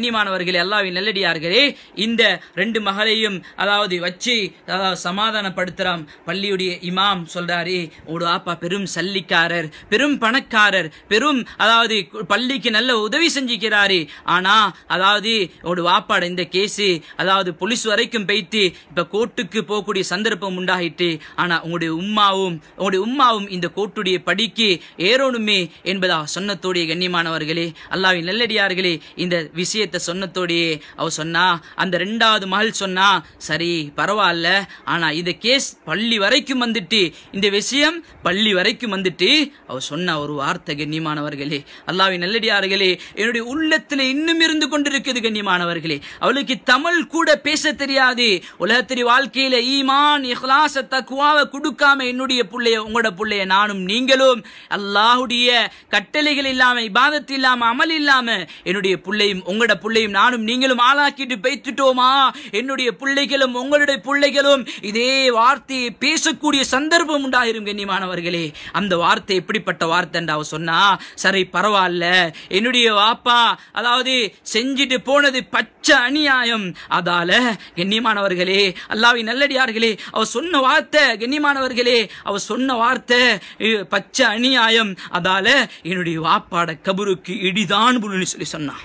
கண்ணியமானவர்களே அல்லாவின் நல்லடியார்களே இந்த ரெண்டு மகளையும் அதாவது வச்சு அதாவது சமாதானப்படுத்துறாம் பள்ளியுடைய இமாம் சொல்றாரு ஒரு ஆப்பா பெரும் சல்லிக்காரர் பெரும் பணக்காரர் பெரும் அதாவது பள்ளிக்கு நல்ல உதவி செஞ்சுக்கிறாரு ஆனா அதாவது ஒரு வாப்பாட இந்த கேஸ் அதாவது போலீஸ் வரைக்கும் போய்த்து இப்ப கோர்ட்டுக்கு போகக்கூடிய சந்தர்ப்பம் உண்டாயிட்டு ஆனா உங்களுடைய உம்மாவும் உங்களுடைய உம்மாவும் இந்த கோர்ட்டுடைய படிக்கு ஏறணுமே என்பதா சொன்னத்தோடைய கண்ணியமானவர்களே அல்லாவின் நல்லடியார்களே இந்த விஷயத்தை சொன்னத்தோடையே அவ சொன்னா அந்த ரெண்டாவது மகள் சொன்னா சரி பரவாயில்ல ஆனா இந்த கேஸ் பள்ளி வரைக்கும் வந்துட்டு இந்த விஷயம் பள்ளி வரைக்கும் வந்துட்டு அவ சொன்ன ஒரு வார்த்தை கண்ணியமானவர்களே அல்லாவின் நல்லடியார்களே என்னுடைய உள்ளத்துல இன்னும் இருந்து கொண்டிருக்குது கண்ணியமானவர்களே அவளுக்கு தமிழ் கூட பேச தெரியாது உலகத்திரி வாழ்க்கையில ஈமான் இஹ்லாச தக்குவாவை கொடுக்காம என்னுடைய புள்ளைய உங்களோட புள்ளைய நானும் நீங்களும் அல்லாஹுடைய கட்டளைகள் இல்லாம இபாதத்து இல்லாம அமல் இல்லாம என்னுடைய புள்ளையும் உங்களோட புள்ளையும் நானும் நீங்களும் ஆளாக்கிட்டு பேத்துட்டோமா என்னுடைய பிள்ளைகளும் உங்களுடைய பிள்ளைகளும் இதே வார்த்தையை பேசக்கூடிய சந்தர்ப்பம் உண்டாயிரும் கண்ணியமானவர்களே அந்த வார்த்தை எப்படிப்பட்ட வார்த்தைன்னு அவ சொன்னா சரி பரவாயில்ல என்னுடைய வாப்பா அதாவது செஞ்சுட்டு போனது பச்சை அநியாயம் அதால கண்ணியமானவர்களே அல்லாவின் நல்லடியார்களே அவ சொன்ன வார்த்தை கண்ணியமானவர்களே அவ சொன்ன வார்த்தை "இ- பச்சை அநியாயம் அதால என்னுடைய வாப்பாட கபருக்கு இடிதான் புல்லுன்னு சொல்லி சொன்னான்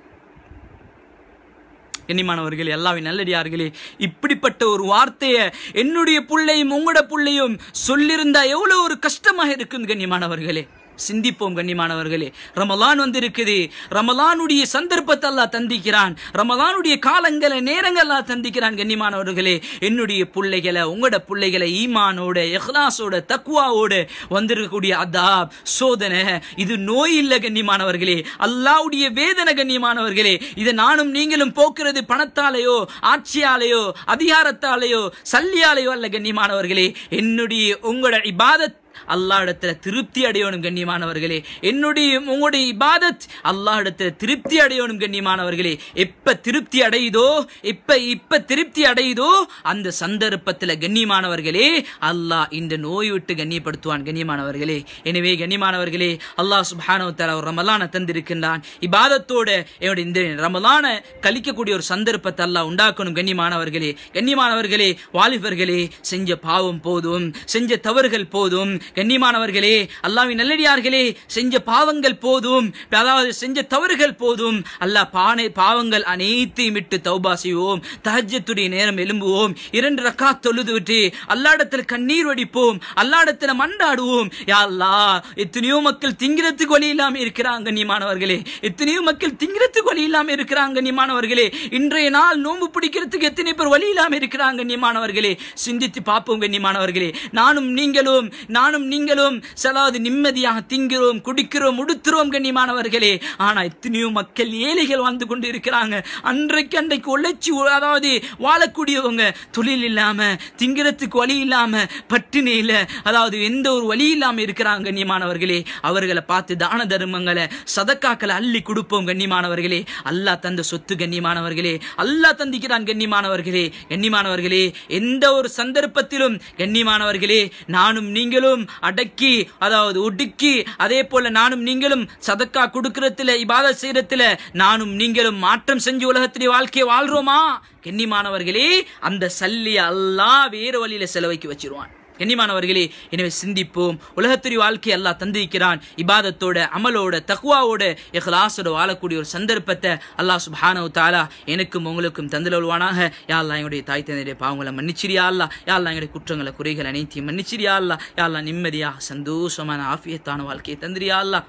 கண்ணியமானவர்களே எல்லாவின் நல்லடியார்களே இப்படிப்பட்ட ஒரு வார்த்தையை என்னுடைய புள்ளையும் உங்களோட புள்ளையும் சொல்லியிருந்தா எவ்வளவு ஒரு கஷ்டமாக இருக்கும் கண்ணியமானவர்களே சிந்திப்போம் கண்ணியமானவர்களே ரமலான் வந்திருக்குது ரமலானுடைய சந்தர்ப்பத்தை அல்லாஹ் தந்திக்கிறான் ரமலானுடைய காலங்களை நேரங்கள் அல்லாஹ் தந்திக்கிறான் கண்ணியமானவர்களே என்னுடைய பிள்ளைகளை உங்களோட பிள்ளைகளை ஈமானோட இஹ்லாஸோட தக்குவாவோட வந்திருக்கக்கூடிய அதாப் சோதனை இது நோய் இல்ல கண்ணியமானவர்களே அல்லாவுடைய வேதனை கண்ணியமானவர்களே இதை நானும் நீங்களும் போக்குறது பணத்தாலேயோ ஆட்சியாலேயோ அதிகாரத்தாலேயோ சல்லியாலேயோ அல்ல கண்ணியமானவர்களே என்னுடைய உங்களோட இபாதத் அல்லாஹ் இடத்துல திருப்தி அடையணும் கண்ணியமானவர்களே என்னுடைய உங்களுடைய இபாதத் அல்லாஹ் இடத்துல திருப்தி அடையணும் கண்ணியமானவர்களே எப்ப திருப்தி அடையுதோ எப்ப இப்ப திருப்தி அடையுதோ அந்த சந்தர்ப்பத்துல கண்ணியமானவர்களே அல்லாஹ் இந்த நோய் விட்டு கண்ணியப்படுத்துவான் கண்ணியமானவர்களே எனவே கண்ணியமானவர்களே அல்லாஹ் சுப்ஹானஹு வ தஆலா ஒரு ரமலானை தந்திருக்கின்றான் இபாதத்தோட என்னுடைய இந்த ரமலானை கழிக்கக்கூடிய ஒரு சந்தர்ப்பத்தை அல்லாஹ் உண்டாக்கணும் கண்ணியமானவர்களே கண்ணியமானவர்களே வாலிபர்களே செஞ்ச பாவம் போதும் செஞ்ச தவறுகள் போதும் கண்ணியமானவர்களே அல்லாவின் நல்லடியார்களே செஞ்ச பாவங்கள் போதும் அதாவது செஞ்ச தவறுகள் போதும் அல்லாஹ் பானை பாவங்கள் அனைத்தையும் விட்டு தௌபா செய்வோம் தஹஜ்ஜத்துடைய நேரம் எழும்புவோம் இரண்டு ரக்காத் தொழுது விட்டு அல்லாடத்தில் கண்ணீர் வடிப்போம் அல்லாடத்தில் மண்டாடுவோம் யா அல்லாஹ் எத்தனையோ மக்கள் திங்கிறதுக்கு வழி இல்லாம இருக்கிறாங்க கண்ணியமானவர்களே எத்தனையோ மக்கள் திங்கிறதுக்கு வழி இல்லாம இருக்கிறாங்க கண்ணியமானவர்களே இன்றைய நாள் நோன்பு பிடிக்கிறதுக்கு எத்தனை பேர் வழி இல்லாம இருக்கிறாங்க கண்ணியமானவர்களே சிந்தித்து பார்ப்போம் கண்ணியமானவர்களே நானும் நீங்களும் நானும் நீங்களும் செலாது நிம்மதியாக திங்கிறோம் குடிக்கிறோம் உடுத்துறோம் கண்ணியமானவர்களே ஆனா எத்தனையோ மக்கள் ஏழைகள் வாழ்ந்து கொண்டு இருக்கிறாங்க அன்றைக்கு அன்றைக்கு உழைச்சி அதாவது வாழக்கூடியவங்க தொழில் இல்லாம திங்கிறதுக்கு வழி இல்லாம பட்டினியில அதாவது எந்த ஒரு வழி இல்லாம இருக்கிறாங்க கண்ணியமானவர்களே அவர்களை பார்த்து தான தர்மங்களை சதக்காக்களை அள்ளி கொடுப்போம் கண்ணியமானவர்களே அல்லாஹ் தந்த சொத்து கண்ணியமானவர்களே அல்லாஹ் தந்திக்கிறான் கண்ணியமானவர்களே கண்ணியமானவர்களே எந்த ஒரு சந்தர்ப்பத்திலும் கண்ணியமானவர்களே நானும் நீங்களும் அடக்கி அதாவது ஒடுக்கி அதே போல நானும் நீங்களும் சதக்கா கொடுக்கறதுல இபாதத் செய்யறதுல நானும் நீங்களும் மாற்றம் செஞ்சு உலகத்திலே வாழ்க்கையை வாழ்றோமா கண்ணியமானவர்களே அந்த சல்லிய அல்லாஹ் வேறு வழியில செலவைக்கு வச்சிருவான் கண்ணியமானவர்களே எனவே சிந்திப்போம் உலகத்துறை வாழ்க்கை அல்லாஹ் தந்திருக்கிறான் இபாதத்தோட அமலோட தக்குவாவோட இஹ்லாஸோட வாழக்கூடிய ஒரு சந்தர்ப்பத்தை அல்லாஹ் சுப்ஹானஹு தஆலா எனக்கும் உங்களுக்கும் தந்துலவானாக யா அல்லாஹ் எங்களுடைய தாய் தந்தையுடைய பாவங்களை மன்னிச்சிரியா அல்லா யா அல்லாஹ் எங்களுடைய குற்றங்களை குறைகளை அனைத்தையும் மன்னிச்சிரியா அல்லா யா அல்லாஹ் நிம்மதியாக சந்தோஷமான ஆஃபியத்தான வாழ்க்கையை தந்திரியா அல்லாஹ்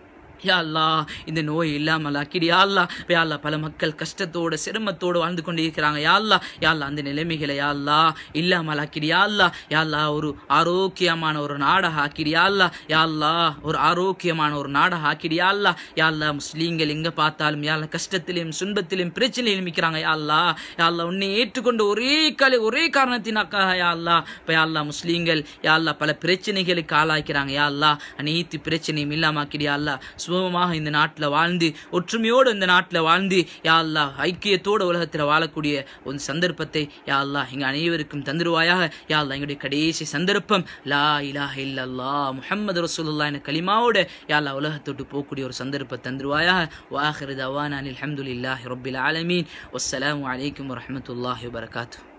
யா அல்லாஹ் இந்த நோய் இல்லாமல் ஆக்கிடு யா அல்லாஹ் யா அல்லாஹ் பல மக்கள் கஷ்டத்தோட சிரமத்தோடு வாழ்ந்து கொண்டு இருக்கிறாங்க யா அல்லாஹ் யா அல்லாஹ் அந்த நிலைமைகளை யா அல்லாஹ் இல்லாமல் ஆக்கிடு யா அல்லாஹ் யா அல்லாஹ் ஒரு ஆரோக்கியமான ஒரு நாடாக ஆக்கிடு யா அல்லாஹ் யா அல்லாஹ் ஒரு ஆரோக்கியமான ஒரு நாடாக ஆக்கிடு யா அல்லாஹ் யா அல்லாஹ் முஸ்லீம்கள் எங்க பார்த்தாலும் யா அல்லாஹ் கஷ்டத்திலும் துன்பத்திலும் பிரச்சனையிலும் நிற்கிறாங்க யா அல்லாஹ் யா அல்லாஹ் உன்னை ஏற்றுக்கொண்டு ஒரே கலை ஒரே காரணத்தினாக்காக யா அல்லாஹ் இப்போ யா அல்லாஹ் முஸ்லீம்கள் யா அல்லாஹ் பல பிரச்சனைகளுக்கு ஆளாக்கிறாங்க யா அல்லாஹ் அனைத்து பிரச்சனையும் இல்லாம ஆக்கிடு யா அல்லாஹ் சுகமாக இந்த நாட்டில் வாழ்ந்து ஒற்றுமையோடு இந்த நாட்டில் வாழ்ந்து யா அல்லாஹ் ஐக்கியத்தோடு உலகத்தில் வாழக்கூடிய ஒரு சந்தர்ப்பத்தை யா அல்லாஹ் எங்கள் அனைவருக்கும் தந்துருவாயாக யா அல்லாஹ் எங்களுடைய கடைசி சந்தர்ப்பம் லா இலாஹ இல்லல்லா முஹம்மது ரசூலுல்லாஹ் என்ற கலிமாவோட யா அல்லாஹ் உலகத்தொட்டு போகக்கூடிய ஒரு சந்தர்ப்பத்தை தந்துருவாயாக வாஹிரு தவானா அல்ஹம்துலில்லாஹி ரப்பில் ஆலமீன் வஸ்ஸலாமு அலைக்கும் வரஹ்மத்துல்லாஹி வபரகாத்துஹு